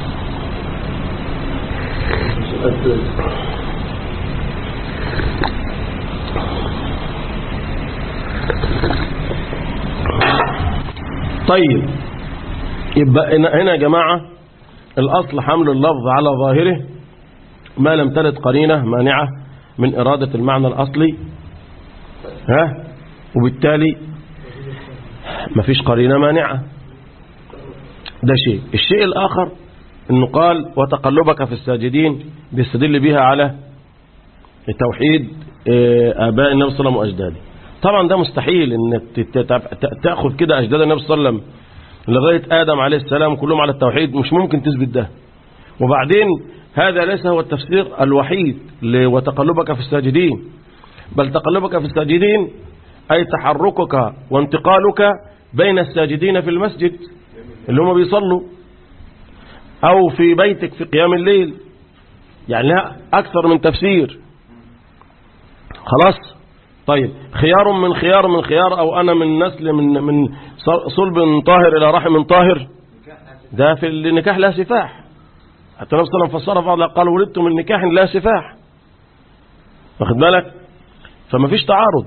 طيب يبقى هنا هنا يا جماعه الاصل حمل اللفظ على ظاهره ما لم ترد قرينه مانعه من اراده المعنى الاصلي ها وبالتالي مفيش قرينه مانعه ده شيء الشيء الآخر أنه قال وتقلبك في الساجدين بيستدل بها على توحيد آه، آباء النبي صلى الله عليه وسلم وأجداده طبعا ده مستحيل أنك تت- تت- تأخذ كده أجداد النبي صلى الله عليه وسلم لغاية آدم عليه السلام كلهم على التوحيد مش ممكن تثبت ده وبعدين هذا ليس هو التفسير الوحيد ل- وتقلبك في الساجدين بل تقلبك في الساجدين أي تحركك وانتقالك بين الساجدين في المسجد اللي هم بيصلوا أو في بيتك في قيام الليل يعني لها أكثر من تفسير خلاص طيب خيار من خيار من خيار أو أنا من نسل من من صلب طاهر إلى رحم طاهر ده في النكاح لا سفاح حتى النبي صلى الله عليه وسلم فسر بعض قال ولدت من نكاح لا سفاح واخد بالك فما فيش تعارض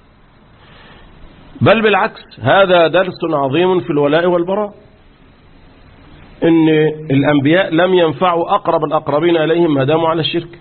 بل بالعكس هذا درس عظيم في الولاء والبراء ان الانبياء لم ينفعوا اقرب الاقربين اليهم ما داموا على الشرك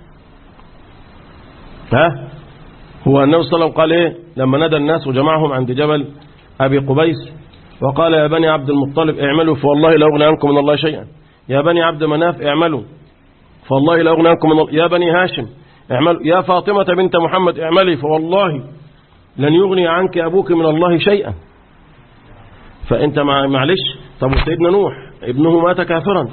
ها هو النبي صلى الله عليه وسلم قال ايه لما نادى الناس وجمعهم عند جبل ابي قبيس وقال يا بني عبد المطلب اعملوا فوالله لا اغني عنكم من الله شيئا يا بني عبد مناف اعملوا فوالله لا اغني عنكم من الله يا بني هاشم اعملوا يا فاطمة بنت محمد اعملي فوالله لن يغني عنك ابوك من الله شيئا فانت مع معلش طب سيدنا نوح ابنه مات كافرا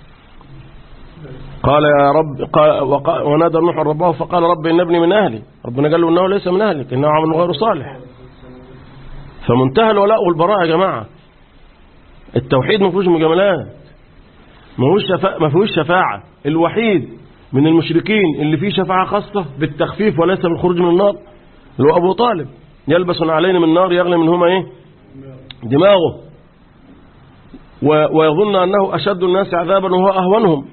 قال يا رب قال وقال ونادى نوح ربه فقال رب ان ابني من اهلي ربنا قال له انه ليس من اهلك انه عمل غير صالح فمنتهى الولاء والبراء يا جماعه التوحيد ما فيهوش مجاملات ما فيهوش شفاعة ما فيهوش شفاعه الوحيد من المشركين اللي فيه شفاعه خاصه بالتخفيف وليس بالخروج من النار اللي هو ابو طالب يلبس علينا من النار يغلي منهما ايه دماغه و- ويظن انه اشد الناس عذابا وهو اهونهم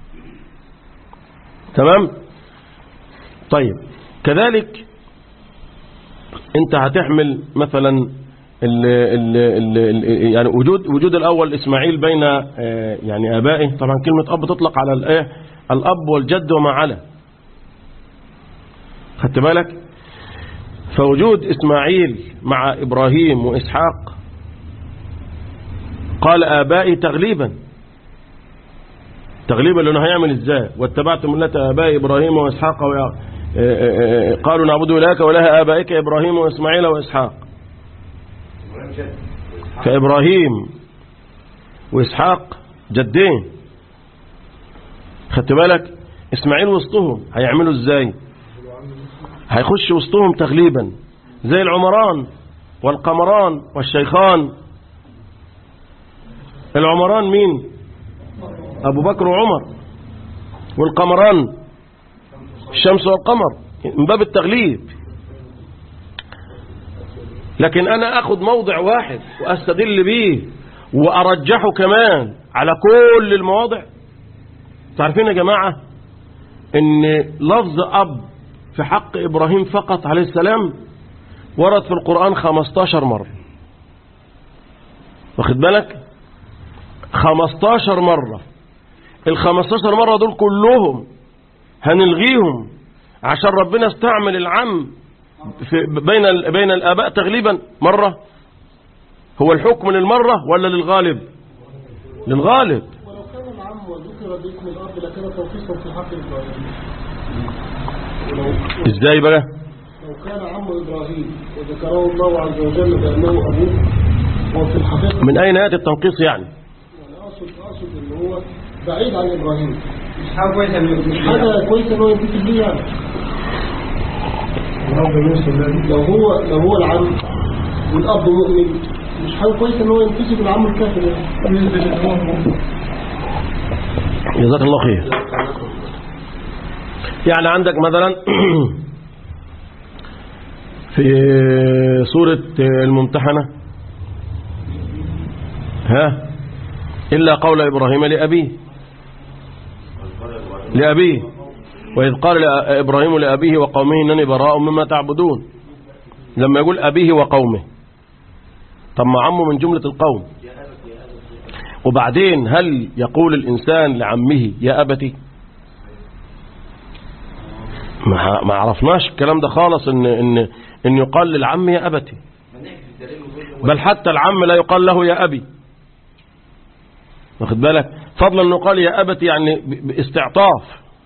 تمام طيب كذلك انت هتحمل مثلا ال ال ال ال يعني وجود وجود الاول اسماعيل بين آه، يعني ابائه طبعا كلمه اب تطلق على الايه الاب والجد وما علا خدت بالك فوجود اسماعيل مع ابراهيم واسحاق قال ابائي تغليبا تغليبا لانه هيعمل ازاي واتبعت مله اباء ابراهيم واسحاق ويع... آه، آه، آه، قالوا نعبد الهك وله ابائك ابراهيم واسماعيل واسحاق فابراهيم واسحاق جدين خدت بالك اسماعيل وسطهم هيعملوا ازاي هيخش وسطهم تغليبا زي العمران والقمران والشيخان العمران مين أبو بكر وعمر والقمران الشمس والقمر من باب التغليب لكن أنا أخذ موضع واحد وأستدل به وأرجحه كمان على كل المواضع تعرفين يا جماعة ان لفظ أب في حق إبراهيم فقط عليه السلام ورد في القرآن 15 مرة واخد بالك 15 مرة ال 15 مرة دول كلهم هنلغيهم عشان ربنا استعمل العم في بين ال- بين الآباء تغليبا مرة هو الحكم للمرة ولا للغالب للغالب ولو كان العم وذكر باسم الأب لكان توقيفا في حق إبراهيم ولو ازاي بقى لو كان عم إبراهيم وذكره الله عز وجل بأنه أبوه وفي الحقيقة من أين يأتي التنقيص يعني يعني أقصد أقصد إن هو بعيد عن إبراهيم مش حاجة كويسة مش حاجة كويسة إن هو ينتسب ليه يعني لو هو لو هو العم والأب مؤمن مش حاجة كويسة إن هو ينتسب العم الكافر يعني جزاك الله خير يعني عندك مثلا في سورة الممتحنة ها إلا قول إبراهيم لأبيه لأبيه وإذ قال لأ- إبراهيم لأبيه وقومه إنني براء مما تعبدون لما يقول أبيه وقومه طب ما عمه من جملة القوم وبعدين هل يقول الإنسان لعمه يا أبتي ما ما عرفناش الكلام ده خالص إن, إن, إن يقال للعم يا أبتي بل حتى العم لا يقال له يا أبي واخد بالك فضلا أنه قال يا أبتي يعني ب- باستعطاف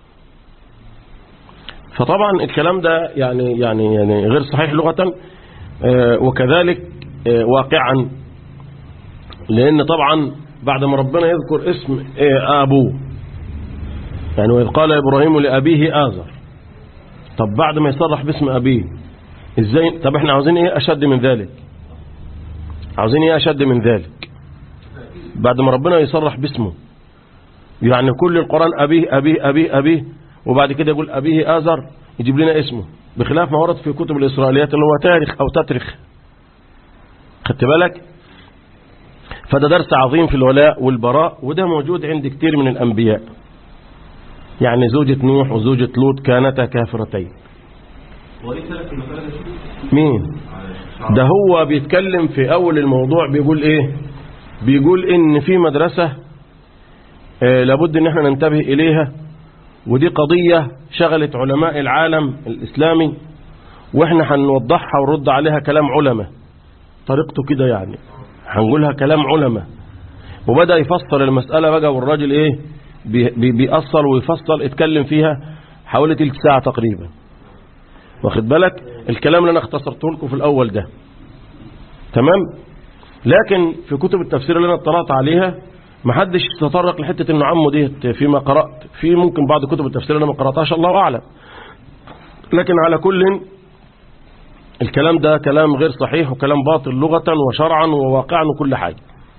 فطبعا الكلام ده يعني يعني يعني غير صحيح لغة آه، وكذلك آه، واقعا لأن طبعا بعد ما ربنا يذكر اسم آه، أبوه يعني وإذ قال إبراهيم لأبيه آزر طب بعد ما يصرح باسم أبيه إزاي طب احنا عاوزين إيه أشد من ذلك عاوزين إيه أشد من ذلك بعد ما ربنا يصرح باسمه يعني كل القرآن أبيه أبيه أبيه أبيه وبعد كده يقول أبيه آزر يجيب لنا اسمه بخلاف ما ورد في كتب الإسرائيليات اللي هو تاريخ أو تترخ خدت بالك فده درس عظيم في الولاء والبراء وده موجود عند كتير من الأنبياء يعني زوجة نوح وزوجة لوط كانتا كافرتين وليه سلف في المسألة دي؟ مين ده هو بيتكلم في أول الموضوع بيقول إيه بيقول إن في مدرسة آه، لابد إن احنا ننتبه إليها ودي قضية شغلت علماء العالم الإسلامي وإحنا هنوضحها ونرد عليها كلام علماء طريقته كده يعني هنقولها كلام علماء وبدأ يفصل المسألة بقى والراجل إيه بي- بي- بيأصل ويفصل اتكلم فيها حوالي تلت ساعة تقريبا واخد بالك الكلام اللي أنا اختصرته لكم في الأول ده تمام لكن في كتب التفسير اللي أنا اطلعت عليها ما حدش تطرق لحتة انه عمه ديت فيما قرأت في ممكن بعض كتب التفسير اللي أنا ما قرأتهاش الله أعلم لكن على كل الكلام ده كلام غير صحيح وكلام باطل لغة وشرعا وواقعا وكل حاجة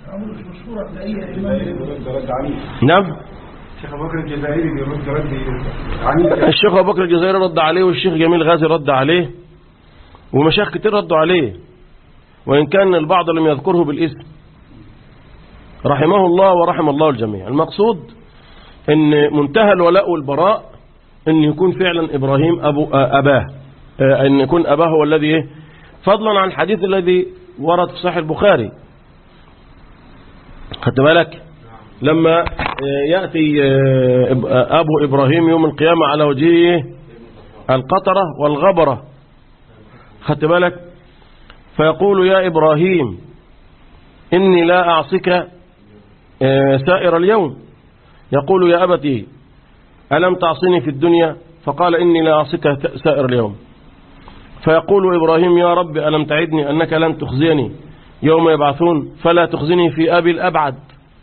رد عنيف نعم الشيخ ابو بكر الجزائري بيرد رد عنيف الشيخ أبو بكر الجزائري رد عليه والشيخ جميل غازي رد عليه ومشايخ كتير ردوا عليه وإن كان البعض لم يذكره بالاسم رحمه الله ورحم الله الجميع المقصود ان منتهى الولاء والبراء ان يكون فعلا إبراهيم أبو آه، أباه آه، ان يكون أباه هو الذي إيه؟ فضلا عن الحديث الذي ورد في صحيح البخاري خدت بالك لما آه، يأتي آه، إب- آه، أبو إبراهيم يوم القيامة على وجهه القطرة والغبرة خدت بالك فيقول يا إبراهيم إني لا أعصك آه، سائر اليوم يقول يا أبتي ألم تعصني في الدنيا فقال إني لا أعصك ت- سائر اليوم فيقول إبراهيم يا رب ألم تعدني أنك لن تخزيني يوم يبعثون فلا تخزني في أبي الأبعد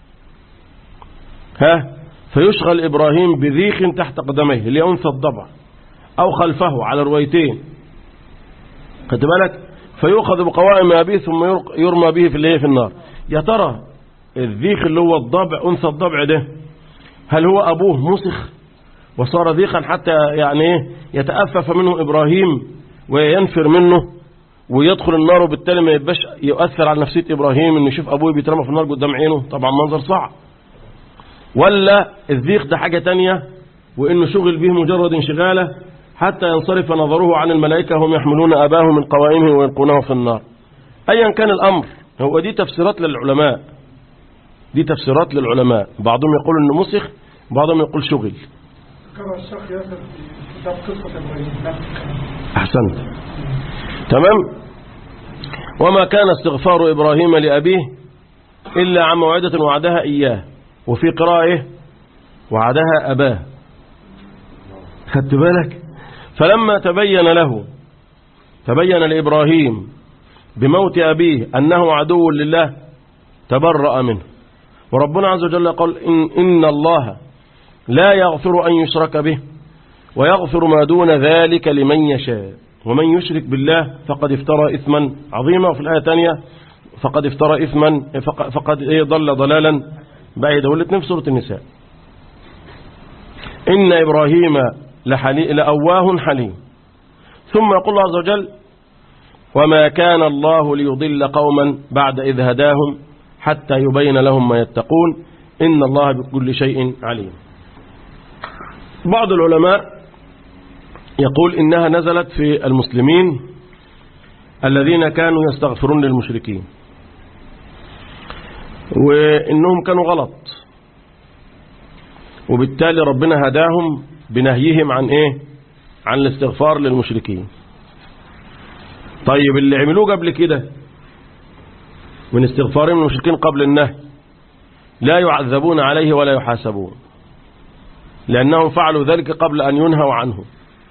ها فيشغل إبراهيم بذيخ تحت قدميه لأنثى الضبع أو خلفه على روايتين خدت بالك فيؤخذ بقوائم أبيه ثم يرق- يرمى به في الايه في النار يا ترى الذيخ اللي هو الضبع أنثى الضبع ده هل هو أبوه مسخ وصار ذيخا حتى يعني إيه يتأفف منه إبراهيم وينفر منه ويدخل النار وبالتالي ما يبقاش يؤثر على نفسية إبراهيم إنه يشوف أبوه بيترمى في النار قدام عينه طبعا منظر صعب ولا الذيق ده حاجة تانية وإنه شغل به مجرد انشغاله حتى ينصرف نظره عن الملائكة هم يحملون أباه من قوائمه ويلقونه في النار أيا كان الأمر هو دي تفسيرات للعلماء دي تفسيرات للعلماء بعضهم يقول إنه مسخ بعضهم يقول شغل كما الشيخ ياسر في كتاب قصة إبراهيم نفس الكلام. أحسنت تمام وما كان استغفار إبراهيم لأبيه إلا عن موعدة وعدها إياه وفي قراءة وعدها أباه خدت بالك فلما تبين له تبين لإبراهيم بموت أبيه أنه عدو لله تبرأ منه وربنا عز وجل قال إن, إن الله لا يغفر أن يشرك به ويغفر ما دون ذلك لمن يشاء ومن يشرك بالله فقد افترى إثما عظيما وفي الآية الثانية فقد افترى إثما فق- فقد إيه ضل ضلالا بعيدا والاثنين في سورة النساء إن إبراهيم لحلي لأواه حليم ثم يقول الله عز وجل وما كان الله ليضل قوما بعد إذ هداهم حتى يبين لهم ما يتقون إن الله بكل شيء عليم بعض العلماء يقول إنها نزلت في المسلمين الذين كانوا يستغفرون للمشركين وإنهم كانوا غلط وبالتالي ربنا هداهم بنهيهم عن إيه عن الاستغفار للمشركين طيب اللي عملوه قبل كده من استغفارهم للمشركين قبل النهي لا يعذبون عليه ولا يحاسبون لأنهم فعلوا ذلك قبل أن ينهوا عنه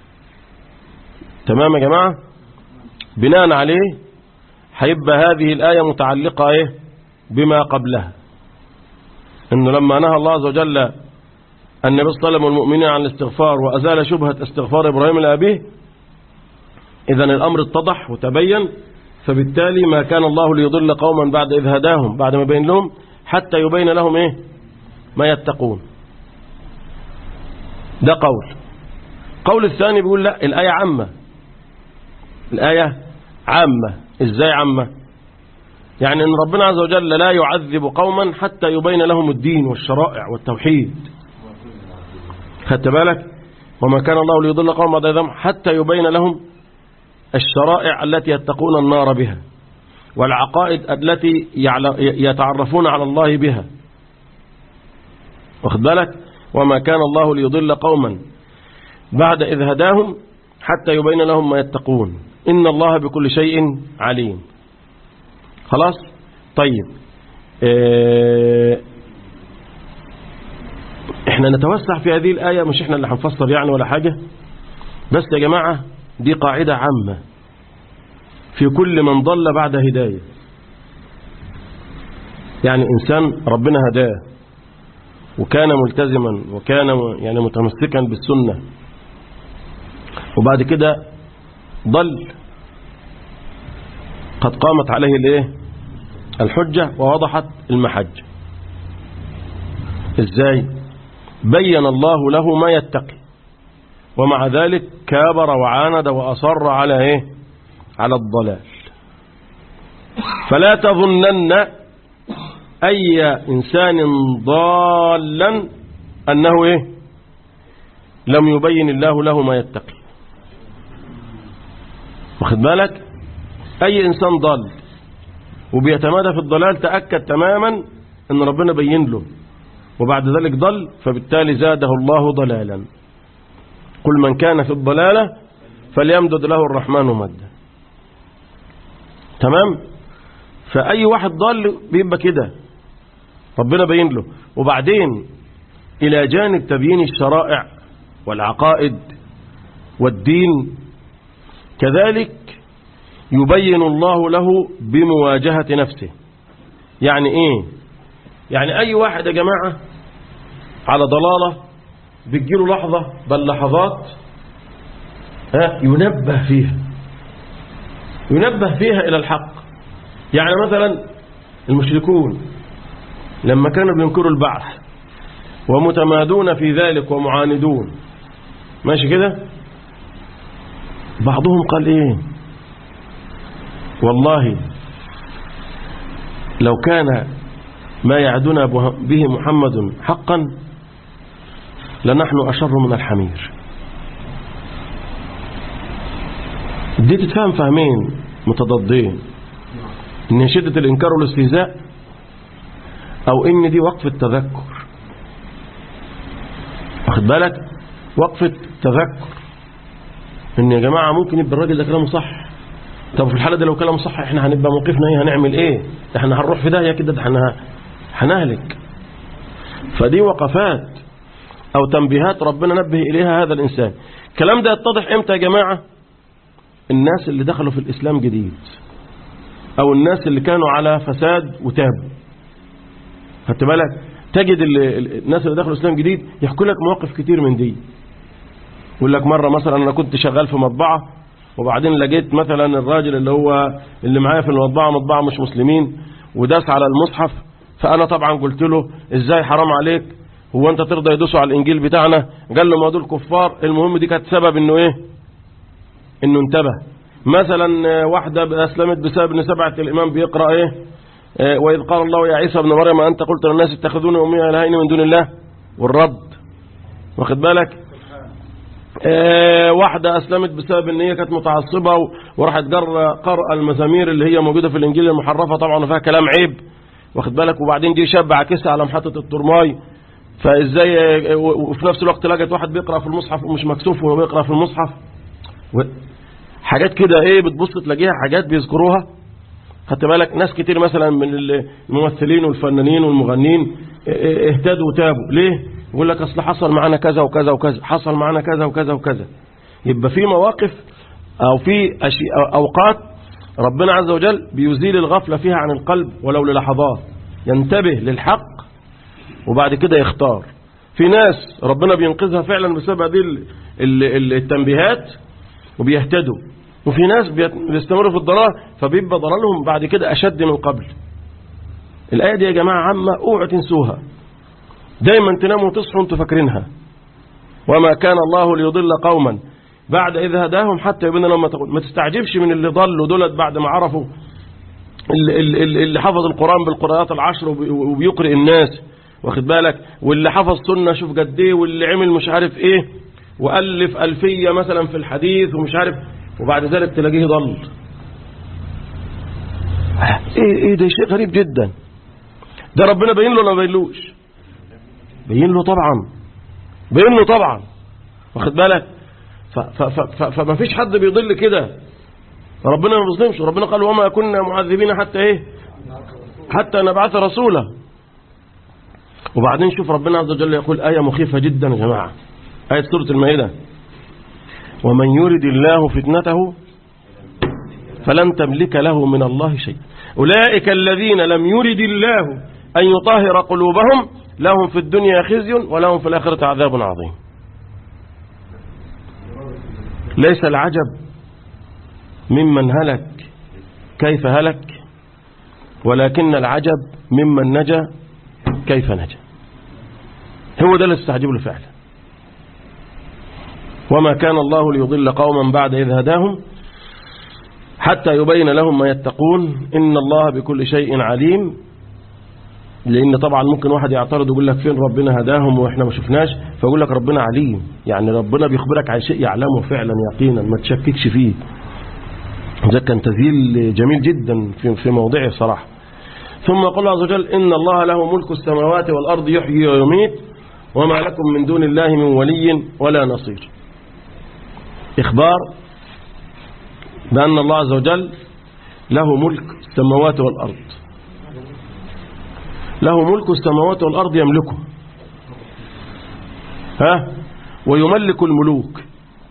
تمام يا جماعة بناء عليه هيبقى هذه الآية متعلقة إيه بما قبلها إنه لما نهى الله عز وجل النبي صلى الله عليه وسلم والمؤمنين عن الاستغفار وأزال شبهة استغفار إبراهيم لأبيه إذا الأمر اتضح وتبين فبالتالي ما كان الله ليضل قوما بعد إذ هداهم بعد ما بين لهم حتى يبين لهم إيه ما يتقون ده قول قول الثاني بيقول لا الآية عامة الآية عامة إزاي عامة يعني أن ربنا عز وجل لا يعذب قوما حتى يبين لهم الدين والشرائع والتوحيد خدت بالك وما كان الله ليضل قوما بعد إذ هداهم حتى يبين لهم الشرائع التي يتقون النار بها والعقائد التي يعل- يتعرفون على الله بها واخد بالك وما كان الله ليضل قوما بعد إذ هداهم حتى يبين لهم ما يتقون إن الله بكل شيء عليم خلاص طيب اه احنا نتوسع في هذه الآية مش احنا اللي هنفسر يعني ولا حاجة بس يا جماعة دي قاعدة عامة في كل من ضل بعد هداية يعني إنسان ربنا هداه وكان ملتزما وكان يعني متمسكا بالسنة وبعد كده ضل قد قامت عليه الايه الحجة ووضحت المحجة ازاي بين الله له ما يتقي ومع ذلك كابر وعاند وأصر على ايه على الضلال فلا تظنن أي إنسان ضالا أنه إيه لم يبين الله له ما يتقي واخد بالك أي إنسان ضال وبيتمادى في الضلال تأكد تماما أن ربنا بين له وبعد ذلك ضل فبالتالي زاده الله ضلالا كل من كان في الضلالة فليمدد له الرحمن مدا تمام فأي واحد ضال بيبقى كده ربنا بين له وبعدين إلى جانب تبيين الشرائع والعقائد والدين كذلك يبين الله له بمواجهة نفسه يعني ايه يعني اي واحد يا جماعة على ضلالة بتجيله لحظة بل لحظات ها ينبه فيها ينبه فيها إلى الحق يعني مثلا المشركون لما كانوا بينكروا البعث ومتمادون في ذلك ومعاندون ماشي كده بعضهم قال ايه والله لو كان ما يعدنا به محمد حقا لنحن أشر من الحمير دي تتفهم فهمين متضادين ان شدة الانكار والاستهزاء او ان دي وقف التذكر واخد بالك وقفة تذكر ان يا جماعة ممكن يبقى الراجل ده كلامه صح طب في الحالة دي لو كلامه صح احنا هنبقى موقفنا ايه هنعمل ايه احنا هنروح في داهية كده ده احنا هنهلك فدي وقفات او تنبيهات ربنا نبه اليها هذا الانسان الكلام ده يتضح امتى يا جماعة الناس اللي دخلوا في الاسلام جديد او الناس اللي كانوا على فساد وتابوا خدت بالك تجد الناس اللي دخلوا الاسلام جديد يحكوا لك مواقف كتير من دي يقول لك مرة مثلا انا كنت شغال في مطبعة وبعدين لقيت مثلا الراجل اللي هو اللي معايا في المطبعة مطبعة مش مسلمين وداس على المصحف فانا طبعا قلت له ازاي حرام عليك هو انت ترضى يدوسوا على الانجيل بتاعنا قال له ما دول كفار المهم دي كانت سبب انه ايه انه انتبه مثلا واحدة اسلمت بسبب ان سبعة الامام بيقرأ ايه وإذ قال الله يا عيسى ابن مريم أنت قلت للناس اتخذوني وأمي إلهين من دون الله والرد واخد بالك اه واحدة أسلمت بسبب أن هي كانت متعصبة وراحت جر قرأ المزامير اللي هي موجودة في الإنجيل المحرفة طبعا فيها كلام عيب واخد بالك وبعدين جه شاب عكسها على محطة الترماي فازاي وفي نفس الوقت لقت واحد بيقرأ في المصحف ومش مكسوف وهو بيقرأ في المصحف حاجات كده ايه بتبص تلاقيها حاجات بيذكروها خدت بالك ناس كتير مثلا من الممثلين والفنانين والمغنين اهتدوا وتابوا ليه يقول لك اصل حصل معانا كذا وكذا وكذا حصل معانا كذا وكذا وكذا يبقى في مواقف او في أشياء اوقات ربنا عز وجل بيزيل الغفلة فيها عن القلب ولو للحظات ينتبه للحق وبعد كده يختار في ناس ربنا بينقذها فعلا بسبب هذه ال- ال- ال- التنبيهات وبيهتدوا وفي ناس بيت- بيستمروا في الضلال فبيبقى ضلالهم بعد كده أشد من قبل الآية دي يا جماعة عامة اوعوا تنسوها دايما تناموا وتصحوا انتوا فاكرينها وما كان الله ليضل قوما بعد إذ هداهم حتى يبين لهم ما تقول ما تستعجبش من اللي ضلوا دولت بعد ما عرفوا اللي, اللي, اللي حفظ القرآن بالقراءات العشر وبي- وبيقرئ الناس واخد بالك واللي حفظ سنة شوف قد ايه واللي عمل مش عارف ايه وألف ألفية مثلا في الحديث ومش عارف وبعد ذلك تلاقيه ضل ايه ايه ده شيء غريب جدا ده ربنا بين له ولا ما بينلوش بين له طبعا بين له طبعا واخد بالك ف- ف- ف- ف- فما فيش حد بيضل كده ربنا ما بيظلمش ربنا قال وما كنا معذبين حتى ايه حتى نبعث رسولا وبعدين شوف ربنا عز وجل يقول آية مخيفة جدا يا جماعة آية سورة المائدة ومن يرد الله فتنته فلن تملك له من الله شيء أولئك الذين لم يرد الله أن يطهر قلوبهم لهم في الدنيا خزي ولهم في الآخرة عذاب عظيم ليس العجب ممن هلك كيف هلك ولكن العجب ممن نجا كيف نجا هو ده اللي استعجب له فعلا وما كان الله ليضل قوما بعد إذ هداهم حتى يبين لهم ما يتقون إن الله بكل شيء عليم لأن طبعا ممكن واحد يعترض ويقول لك فين ربنا هداهم وإحنا ما شفناش فيقول لك ربنا عليم يعني ربنا بيخبرك عن شيء يعلمه فعلا يقينا ما تشككش فيه ده كان تذيل جميل جدا في في موضعه صراحة ثم يقول الله عز وجل إن الله له ملك السماوات والأرض يحيي ويميت وما لكم من دون الله من ولي ولا نصير إخبار بأن الله عز وجل له ملك السماوات والأرض له ملك السماوات والأرض يملكه ها ويملك الملوك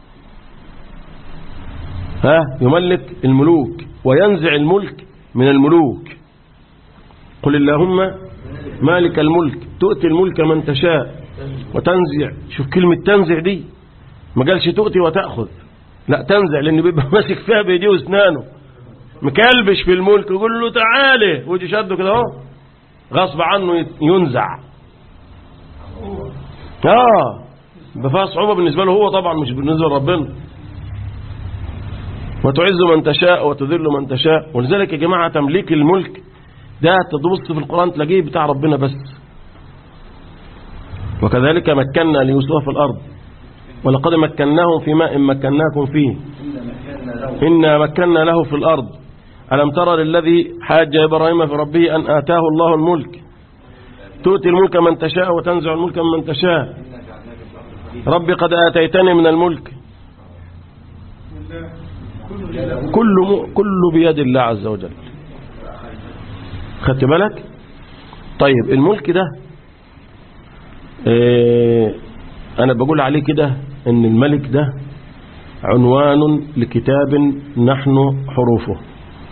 ها يملك الملوك وينزع الملك من الملوك قل اللهم مالك الملك تؤتي الملك من تشاء وتنزع شوف كلمة تنزع دي ما قالش تؤتي وتأخذ لا تنزع لأنه بيبقى ماسك فيها بيديه واسنانه مكلبش في الملك يقول له تعالى ويجي شده كده اهو غصب عنه ينزع اه ده فيها صعوبة بالنسبة له هو طبعا مش بالنسبة لربنا وتعز من تشاء وتذل من تشاء ولذلك يا جماعة تمليك الملك ده تبص في القرآن تلاقيه بتاع ربنا بس وكذلك مكنا ليوسف في الأرض ولقد مكناهم في ماء مكناكم فيه إنا مكنا له في الأرض ألم ترى للذي حاج إبراهيم في ربه أن آتاه الله الملك تؤتي الملك من تشاء وتنزع الملك من تشاء ربي قد آتيتني من الملك كل م... كل بيد الله عز وجل خدت بالك طيب الملك ده إيه أنا بقول عليه كده إن الملك ده عنوان لكتاب نحن حروفه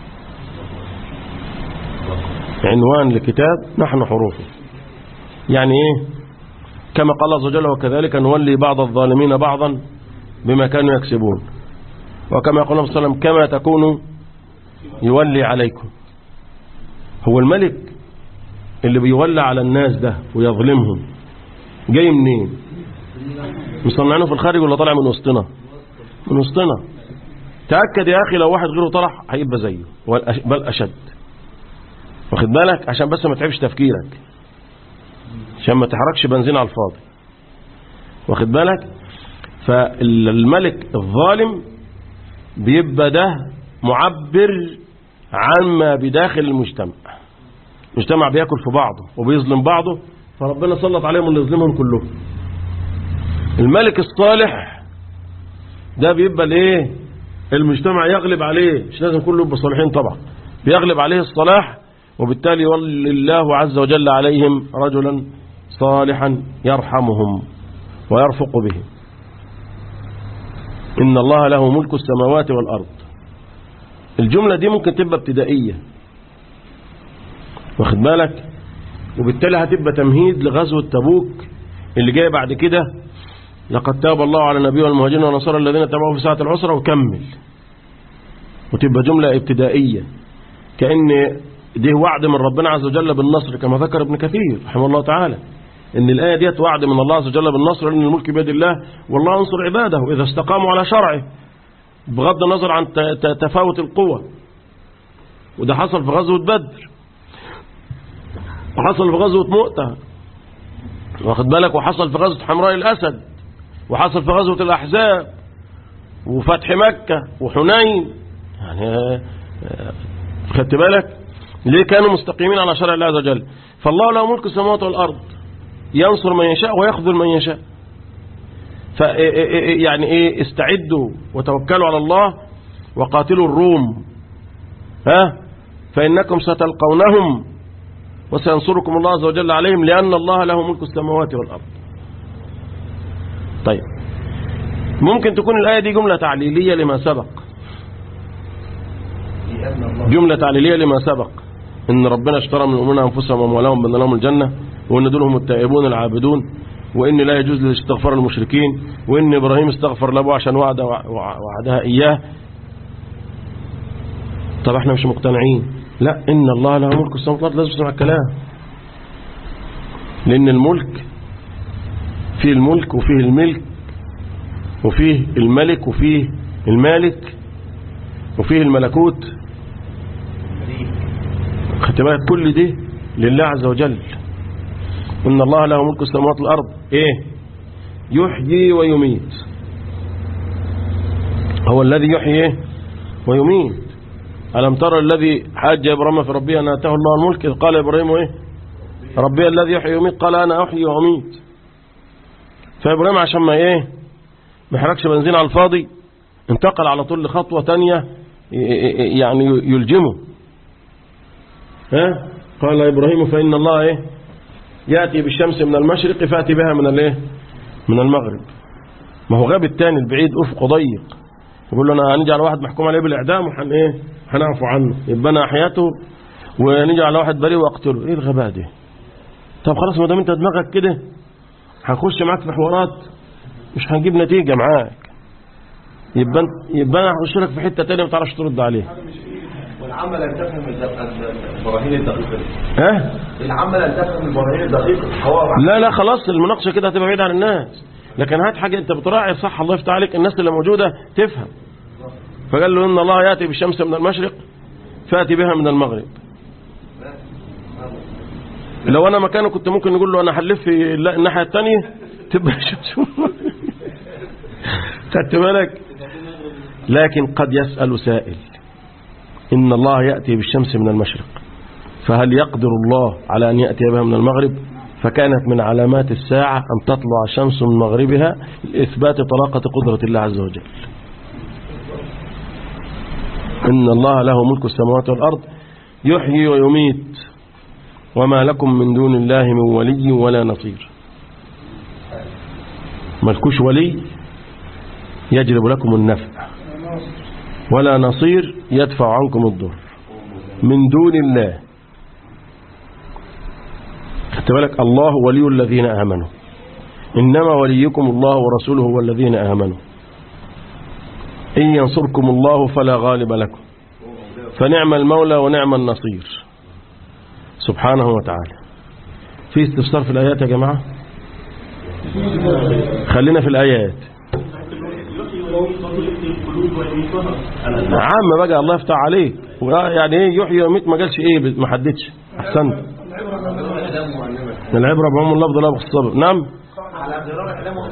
عنوان لكتاب نحن حروفه يعني ايه كما قال الله عز وجل وكذلك نولي بعض الظالمين بعضا بما كانوا يكسبون وكما يقول الله صلى الله عليه وسلم كما تكونوا يولي عليكم هو الملك اللي بيولى على الناس ده ويظلمهم جاي منين مصنعينه في الخارج ولا طالع من وسطنا من وسطنا تأكد يا أخي لو واحد غيره طلع هيبقى زيه بل أشد واخد بالك عشان بس ما تعبش تفكيرك عشان ما تحركش بنزين على الفاضي واخد بالك فالملك الظالم بيبقى ده معبر عما بداخل المجتمع المجتمع بياكل في بعضه وبيظلم بعضه فربنا سلط عليهم اللي يظلمهم كلهم الملك الصالح ده بيبقى الايه المجتمع يغلب عليه مش لازم كله يبقى صالحين طبعا بيغلب عليه الصلاح وبالتالي يولي الله عز وجل عليهم رجلا صالحا يرحمهم ويرفق بهم إن الله له ملك السماوات والأرض الجملة دي ممكن تبقى ابتدائية واخد بالك وبالتالي هتبقى تمهيد لغزوة تبوك اللي جاي بعد كده لقد تاب الله على النبي والمهاجرين والنصارى الذين تبعوه في ساعة العسرة وكمل وتبقى جملة ابتدائية كأن ده وعد من ربنا عز وجل بالنصر كما ذكر ابن كثير رحمه الله تعالى ان الآية ديت وعد من الله عز وجل بالنصر لأن الملك بيد الله والله ينصر عباده إذا استقاموا على شرعه بغض النظر عن ت- ت- تفاوت القوة وده حصل في غزوة بدر وحصل في غزوة مؤتة واخد بالك وحصل في غزوة حمراء الأسد وحصل في غزوة الأحزاب وفتح مكة وحنين يعني آه، آه، خدت بالك ليه كانوا مستقيمين على شرع الله عز وجل فالله له ملك السماوات والأرض ينصر من يشاء ويخذل من يشاء ف يعني ايه استعدوا وتوكلوا على الله وقاتلوا الروم ها فإنكم ستلقونهم وسينصركم الله عز وجل عليهم لأن الله له ملك السماوات والأرض طيب ممكن تكون الآية دي جملة تعليلية لما سبق لأن الله جملة تعليلية لما سبق إن ربنا اشترى من المؤمنين أنفسهم وأموالهم بأن لهم الجنة وإن دول هم التائبون العابدون وإن لا يجوز لاستغفار المشركين وإن إبراهيم استغفر لأبوه عشان وعد وعدها إياه طب احنا مش مقتنعين لا إن الله له ملك السماوات والأرض لازم تسمع الكلام لأن الملك فيه الملك وفيه الملك وفيه الملك وفيه المالك وفيه الملكوت خدت بالك كل دي لله عز وجل إن الله له ملك السماوات والأرض إيه يحيي ويميت هو الذي يحيي إيه؟ ويميت ألم ترى الذي حاج إبراهيم في ربه أن آتاه الله الملك إذ قال إبراهيم إيه ربي الذي يحيي ويميت قال أنا أحيي وأميت فإبراهيم عشان ما إيه ما يحركش بنزين على الفاضي انتقل على طول لخطوة تانية يعني يلجمه ها قال إبراهيم فإن الله إيه يأتي بالشمس من المشرق فأتي بها من الإيه من المغرب ما هو غاب التاني البعيد أفق ضيق يقول له أنا هنجعل واحد محكوم عليه بالإعدام وحن إيه هنعفو عنه يبقى أنا حياته ونيجي على واحد بريء واقتله إيه الغباء ده طب خلاص ما دام أنت دماغك كده هنخش معاك في حوارات مش هنجيب نتيجة معاك يبقى أنت- يبقى انا هخش لك في حته ثانيه ما تعرفش ترد عليها والعمل أن تفهم البراهين الدقيقة ها العمل أن تفهم البراهين الدقيقة هو لا لا خلاص المناقشه كده هتبقى بعيد عن الناس لكن هات حاجه انت بتراعي صح الله يفتح عليك الناس اللي موجوده تفهم فقال له ان الله ياتي بالشمس من المشرق فاتي بها من المغرب لو انا مكانه كنت ممكن نقول له انا هلف في الناحيه الثانيه تبقى الشمس من المغرب. خدت بالك لكن قد يسال سائل ان الله ياتي بالشمس من المشرق فهل يقدر الله على أن يأتي بها من المغرب فكانت من علامات الساعة أن تطلع الشمس من مغربها لإثبات طلاقة قدرة الله عز وجل إن الله له ملك السماوات والأرض يحيي ويميت وما لكم من دون الله من ولي ولا نصير ملكوش ولي يجلب لكم النفع ولا نصير يدفع عنكم الضر من دون الله خدت بالك الله ولي الذين آمنوا إنما وليكم الله ورسوله والذين آمنوا إن ينصركم الله فلا غالب لكم فنعم المولى ونعم النصير سبحانه وتعالى في استفسار في الآيات يا جماعة خلينا في الآيات عام بقى الله يفتح عليك يعني ايه يحيي ويميت ما قالش ايه ما حددش احسنت العبرة بعموم اللفظ لا بخصوص السبب نعم على غرار اعلامه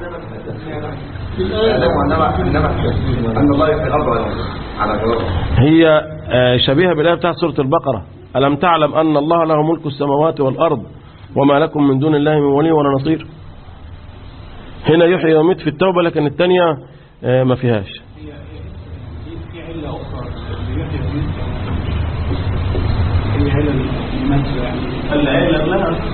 انما انما ان الله يحيي الارض على غرار هي آه، شبيهة بالآية بتاعت سورة البقرة ألم تعلم أن الله له ملك السماوات والأرض وما لكم من دون الله من ولي ولا نصير هنا يحيي ويميت في التوبة لكن الثانية آه، ما فيهاش في علة أخرى ليحيى الجنس هي علة المنزل يعني العلة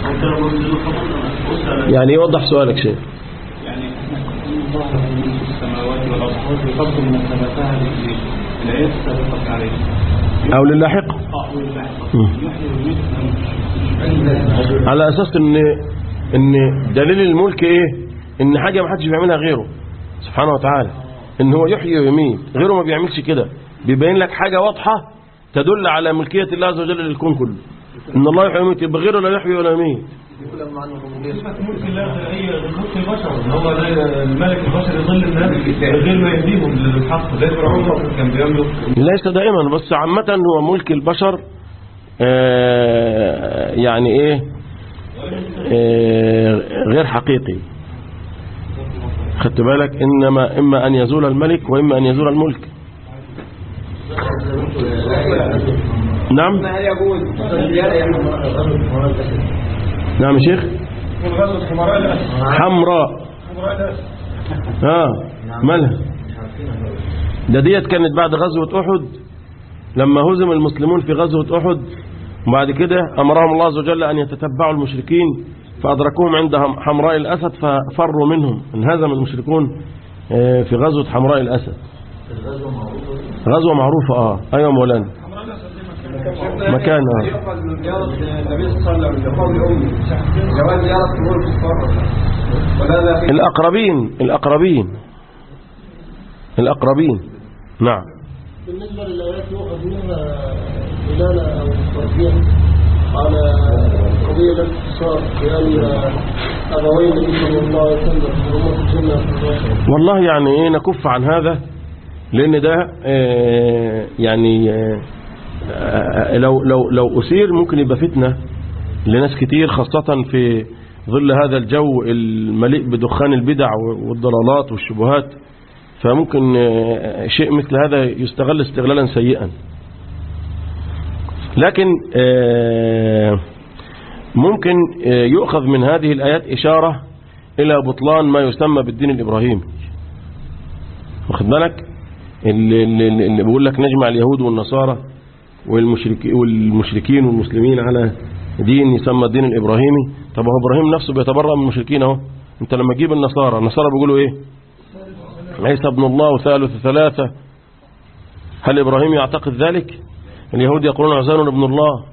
لها يعني يوضح سؤالك شيء يعني احنا إن الله له ملك السماوات والأرض يفضل مرتبتها للآيات السابقة عليه أو للاحق اه واللاحق مم. يحيي ويميت مش- مش علة على أساس أن ان دليل الملك ايه ان حاجة ما حدش بيعملها غيره سبحانه وتعالى ان هو يحيي ويميت غيره ما بيعملش كده بيبين لك حاجة واضحة تدل على ملكية الله عز وجل للكون كله ان الله يحيي ويميت يبقى غيره لا يحيي ولا يميت يقول مع الربوبية ملك الله هي ملك البشر ان هو ده الملك البشر يضل الناس غير ما يهديهم للحق زي فرعون كان بيملك ليس دائما بس عامة هو ملك البشر آه، يعني ايه آه، غير حقيقي خدت بالك انما اما ان يزول الملك واما ان يزول الملك نعم نعم يا شيخ حمراء اه مالها ده ديت كانت بعد غزوة أحد لما هزم المسلمون في غزوة أحد وبعد كده أمرهم الله عز وجل أن يتتبعوا المشركين فأدركوهم عند هم- حمراء الأسد ففروا منهم انهزم المشركون آه، في غزوة حمراء الأسد غزوة معروفة اه ايوه مولانا مكان اه يقال من زيارة النبي صلى الله عليه وسلم لقول أمي جواز زيارة ملك الكفار ولا في الأقربين الأقربين الأقربين نعم بالنسبة للآيات يؤخذ منها دلالة أو ترجيح على قضية الاختصار بأن أبوين النبي صلى الله عليه وسلم هما في الجنة في الآخرة والله يعني ايه نكف عن هذا لان ده آه، يعني آه، آه، لو لو لو أثير ممكن يبقى فتنة لناس كتير خاصة في ظل هذا الجو المليء بدخان البدع والضلالات والشبهات فممكن آه، شيء مثل هذا يستغل استغلالا سيئا لكن آه، ممكن آه، يؤخذ من هذه الآيات إشارة إلى بطلان ما يسمى بالدين الإبراهيمي واخد بالك اللي, اللي, اللي بيقول لك نجمع اليهود والنصارى والمشركين والمشركين والمسلمين على دين يسمى الدين الإبراهيمي طب هو إبراهيم نفسه بيتبرأ من المشركين اهو انت لما تجيب النصارى النصارى بيقولوا ايه عيسى ابن الله وثالث ثلاثة هل إبراهيم يعتقد ذلك اليهود يقولون عزير ابن الله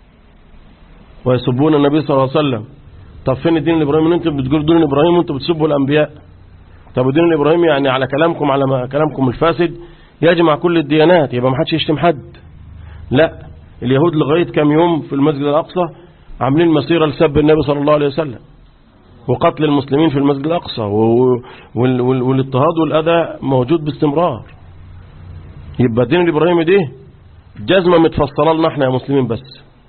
ويسبون النبي صلى الله عليه وسلم طب فين الدين الإبراهيمي انتم بتقولوا دين الإبراهيم وانتم بتسبوا الأنبياء طب الدين الإبراهيمي يعني على كلامكم على ما كلامكم الفاسد يجمع كل الديانات يبقى ما حدش يشتم حد لا اليهود لغاية كام يوم في المسجد الأقصى عاملين مسيرة لسب النبي صلى الله عليه وسلم وقتل المسلمين في المسجد الأقصى و- وال- وال- والاضطهاد والأذى موجود باستمرار يبقى الدين الإبراهيمي دي جزمة متفصلة لنا احنا يا مسلمين بس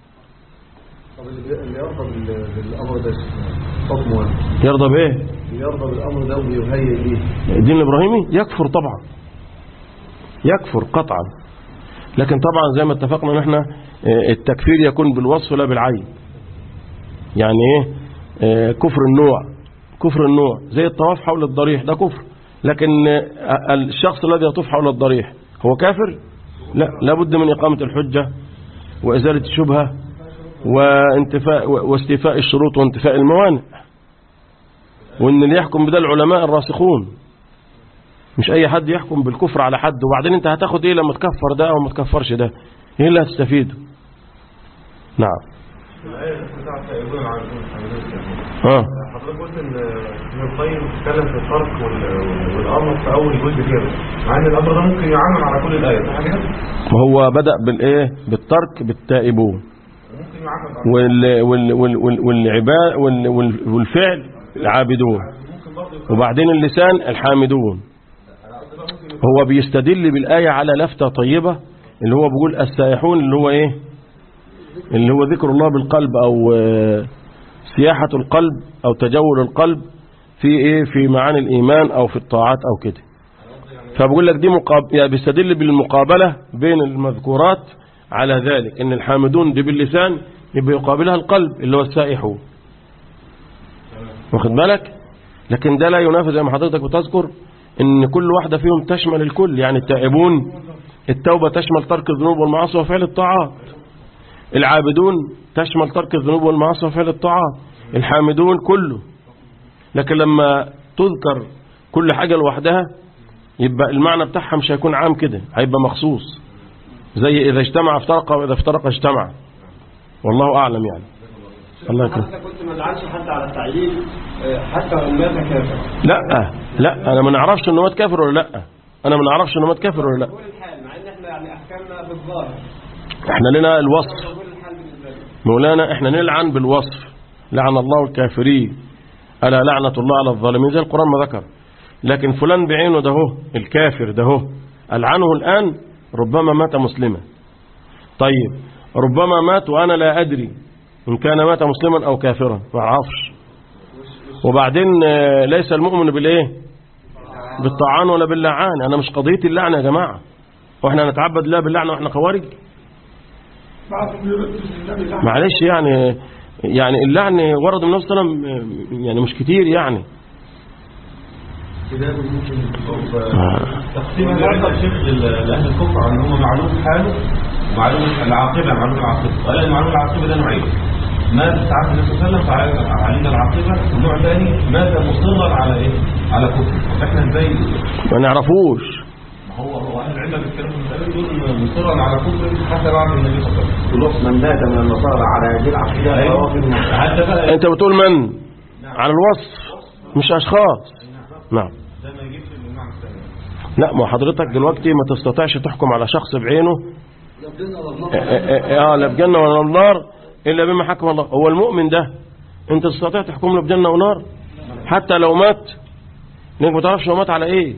طب اللي اللي يرضى بال- بالامر ده حكمه إيه؟ يرضى بايه اللي يرضى بالامر ده ويهيئ ليه الدين الإبراهيمي يكفر طبعا يكفر قطعا لكن طبعا زي ما اتفقنا ان احنا اه، التكفير يكون بالوصف لا بالعين يعني ايه اه، كفر النوع كفر النوع زي الطواف حول الضريح ده كفر لكن اه، الشخص الذي يطوف حول الضريح هو كافر لا لابد من إقامة الحجة وإزالة الشبهة وانتفاء واستيفاء الشروط وانتفاء الموانع وان اللي يحكم بده العلماء الراسخون مش اي حد يحكم بالكفر على حد وبعدين انت هتاخد ايه لما تكفر ده او ما تكفرش ده ايه اللي هتستفيده نعم الآية بتاعت يقول العارفون ها حضرتك قلت ان ابن القيم اتكلم في الفرق وال- والامر في اول جزء كده مع ان الامر ده ممكن يعمم على كل الايه صح كده؟ وهو بدأ بالايه بالترك بالتائبون ممكن يعمم على وال وال وال وال والعباد وال وال والفعل العابدون وبعدين اللسان الحامدون هو بيستدل بالآية على لفتة طيبة اللي هو بيقول السائحون اللي هو ايه اللي هو ذكر الله بالقلب او آه، سياحة القلب او تجول القلب في ايه في معاني الايمان او في الطاعات او كده فبقول لك دي مقاب... يعني بيستدل بالمقابلة بين المذكورات على ذلك ان الحامدون دي باللسان يبقى يقابلها القلب اللي هو السائحون واخد بالك لكن ده لا ينافي زي ما حضرتك بتذكر ان كل واحدة فيهم تشمل الكل يعني التائبون التوبة تشمل ترك الذنوب والمعاصي وفعل الطاعات العابدون تشمل ترك الذنوب والمعاصي وفعل الطاعات الحامدون كله لكن لما تذكر كل حاجة لوحدها يبقى المعنى بتاعها مش هيكون عام كده هيبقى مخصوص زي إذا اجتمع افترق وإذا افترق اجتمع والله أعلم يعني الله يكرمك حتى كنت ما نلعنش حتى على التعيين آه، حتى وان مات كافر لا لا انا ما نعرفش انه مات كافر ولا لا انا ما نعرفش انه مات كافر ولا لا كل الحال مع ان احنا يعني احكامنا بالظاهر احنا لنا الوصف كل الحال بالنسبه لي مولانا احنا نلعن بالوصف لعن الله الكافرين ألا لعنة الله على الظالمين زي القرآن ما ذكر لكن فلان بعينه ده هو الكافر ده هو ألعنه الآن ربما مات مسلما طيب ربما مات وأنا لا أدري إن كان مات مسلما أو كافرا ما أعرفش وبعدين آه، ليس المؤمن بالإيه بالطعان ولا باللعان أنا مش قضية اللعنة يا جماعة وإحنا نتعبد الله باللعنة وإحنا خوارج معلش يعني يعني اللعن ورد من النبي صلى الله عليه وسلم يعني مش كتير يعني تقسيم العلم يا شيخ لل- لأهل الكفر عن هم معلوم حاله ومعلوم العاقبة معلوم العاقبة قال إن معلوم العاقبة ده نوعين مات ساعات النبي صلى الله عليه وسلم فعلينا العاقبة ونوع ثاني مات مصرا على إيه؟ على كفر فإحنا إزاي ما نعرفوش ما هو هو أهل العلم بيتكلموا في المسألة يقول مصرا على كفر حتى بعد النبي صلى الله عليه وسلم خلاص من مات من النصارى على هذه العقيده فهو في النار. حتى بقى انت بتقول من على الوصف مش اشخاص نعم ده ما يجيبش المعنى الثاني لا ما حضرتك دلوقتي ما تستطيعش تحكم على شخص بعينه ربنا والله اه اه، اه، لا بجنة ولا النار الا بما حكم الله هو المؤمن ده انت تستطيع تحكم له بجنة ونار حتى لو مات انك ما تعرفش هو مات على ايه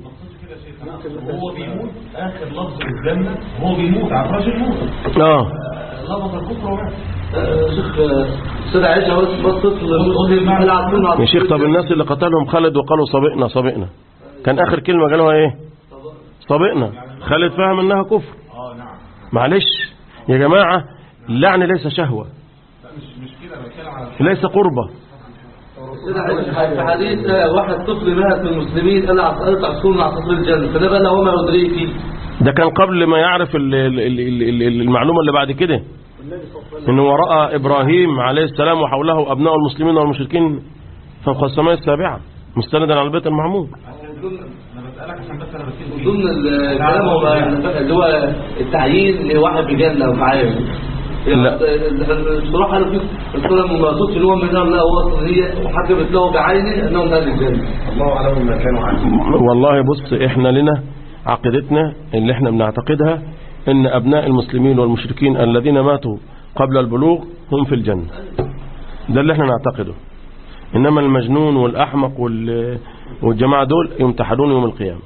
وهو بيموت آخر لفظ الجنة وهو بيموت على فراش الموت اه لفظ الكفر ومات آه، شيخ آه، سيدة عائشة بس بصت للمعنى يا شيخ طب الناس اللي قتلهم خالد وقالوا سبقنا سبقنا كان اخر كلمة قالوها ايه سبقنا خالد فهم انها كفر اه نعم معلش يا جماعة اللعن ليس شهوة مش مش كده بتكلم على ليس قربة سيدة عائشة في حديث آه، واحد طفل مات من المسلمين قال قالت عصفور مع طفل الجنة فده بقى له وما يدريك ده كان قبل ما يعرف ال- ال- ال- ال- ال- المعلومة اللي بعد كده انه ورأى ابراهيم عليه السلام وحوله ابناء المسلمين والمشركين فوق السماء السابعة مستندا على البيت المعمور انا بسألك عشان بس انا بسأل من ضمن الكلام هو اللي هو التعيين لواحد بجنة ومعايا لا. الصراحة قالوا فيه الصورة ما مقصودش ان هو من النار لا هو أصلاً هي وحكمت له بعينه انه من اهل الجنة الله اعلم ما كانوا عنه والله بص احنا لنا عقيدتنا اللي احنا بنعتقدها ان ابناء المسلمين والمشركين الذين ماتوا قبل البلوغ هم في الجنة ده اللي احنا نعتقده انما المجنون والاحمق وال- والجماعة دول يمتحنون يوم القيامة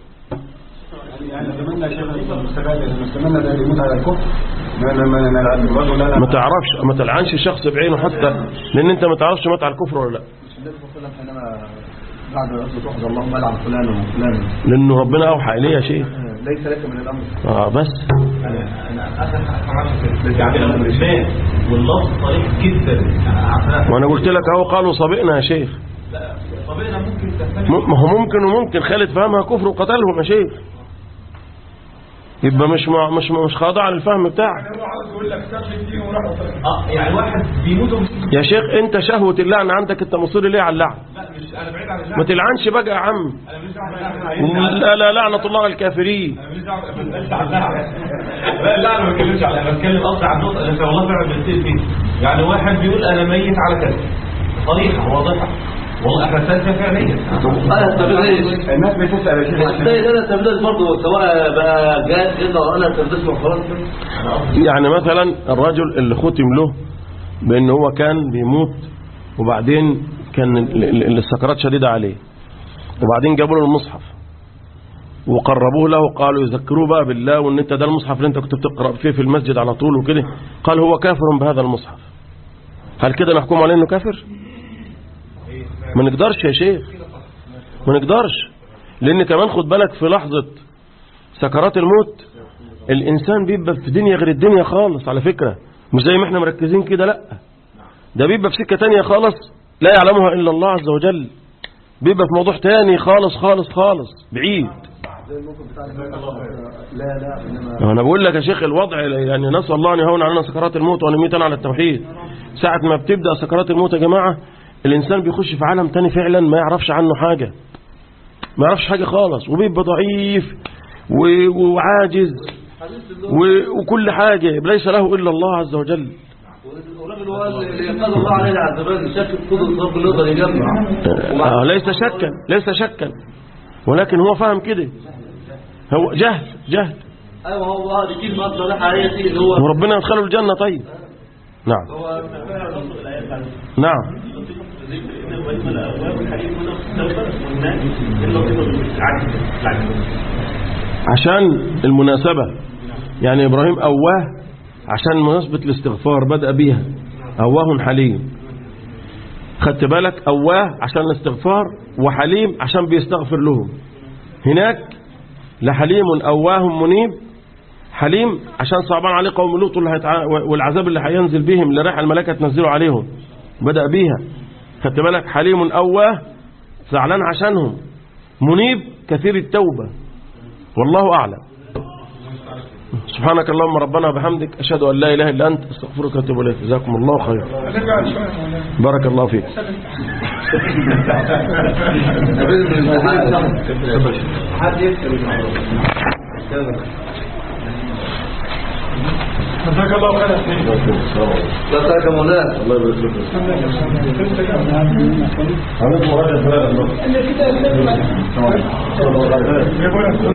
يعني اتمنى يا شيخ المستفاد المستمنى ده يموت على الكفر ما ما ما نلعب برضه لا لا ما تعرفش ما تلعنش شخص بعينه حتى لان انت ما تعرفش مات على الكفر ولا لا النبي صلى الله عليه وسلم حينما بعد أن تحفظ اللهم العن فلان وفلان لانه ربنا اوحى اليه يا شيخ ليس لك من الامر اه بس انا انا اخر حاجه يعني لو مات واللفظ صريح جدا انا عارفها وانا قلت لك اهو قالوا سبقنا يا شيخ لا طبيعنا ممكن تختلف م- ما هو ممكن وممكن خالد فهمها كفر وقتلهم يا شيخ يبقى مش مع مش مش خاضع للفهم بتاعك اه يعني واحد بيموت ومش يا شيخ انت شهوة اللعن عندك انت مصر ليه على اللعن لا مش انا بعيد عن ما اللعب تلعنش بقى يا عم انا مش دعوه لا لا لعنة الله على الكافرين انا مش دعوه بتكلمش عن اللعب لا لا انا ما بتكلمش على انا بتكلم قصدي عن نقطه انا والله فعلا بنتقل فيه يعني واحد بيقول انا ميت على كذا صريحه واضحه والله احنا سالفه فعليا انا التبريد الناس بتسأل يا شيخ عشان الثاني انا التبريد برضه سواء بقى جاء جنة ولا انا التبريد وخلاص يعني مثلا الرجل اللي ختم له بان هو كان بيموت وبعدين كان ال- ال- السكرات شديدة عليه وبعدين جابوا له المصحف وقربوه له قالوا يذكروه بقى بالله وان انت ده المصحف اللي انت كنت بتقرأ فيه في المسجد على طول وكده قال هو كافر بهذا المصحف هل كده نحكم عليه انه كافر ما نقدرش يا شيخ ما نقدرش لان كمان خد بالك في لحظة سكرات الموت الانسان بيبقى في دنيا غير الدنيا خالص على فكرة مش زي ما احنا مركزين كده لا ده بيبقى في سكة تانية خالص لا يعلمها الا الله عز وجل بيبقى في موضوع تاني خالص خالص خالص بعيد لا لا انما انا بقول لك يا شيخ الوضع يعني نسال الله ان يهون علينا سكرات الموت ونميت على التوحيد ساعة ما بتبدأ سكرات الموت يا جماعة الانسان بيخش في عالم تاني فعلا ما يعرفش عنه حاجة ما يعرفش حاجة خالص وبيبقى ضعيف و- وعاجز و- وكل حاجة ليس له إلا الله عز وجل والراجل الرجل هو اللي قال الله عليه عز وجل شك في قدرة رب نقدر يجمع آه ليس شكا ليس شكا ولكن هو فهم كده هو جهل جهل ايوه هو دي كلمة اصلا حقيقتي اللي هو وربنا يدخله الجنة طيب نعم هو نعم عشان المناسبة يعني إبراهيم أواه عشان مناسبة الاستغفار بدأ بيها أواه حليم خدت بالك أواه عشان الاستغفار وحليم عشان بيستغفر لهم هناك لحليم أواه منيب حليم عشان صعبان عليه قوم لوط اللي هيتع... والعذاب اللي هينزل بهم اللي رايح الملائكة تنزله عليهم بدأ بيها خدت بالك حليم أواه زعلان عشانهم منيب كثير التوبة والله أعلم سبحانك اللهم ربنا وبحمدك أشهد أن لا إله إلا أنت استغفرك وأتوب إليك جزاكم الله خيرا بارك الله فيك حد يكتب جزاك الله خيرا لا تاك مولانا الله يبارك فيك اللي كده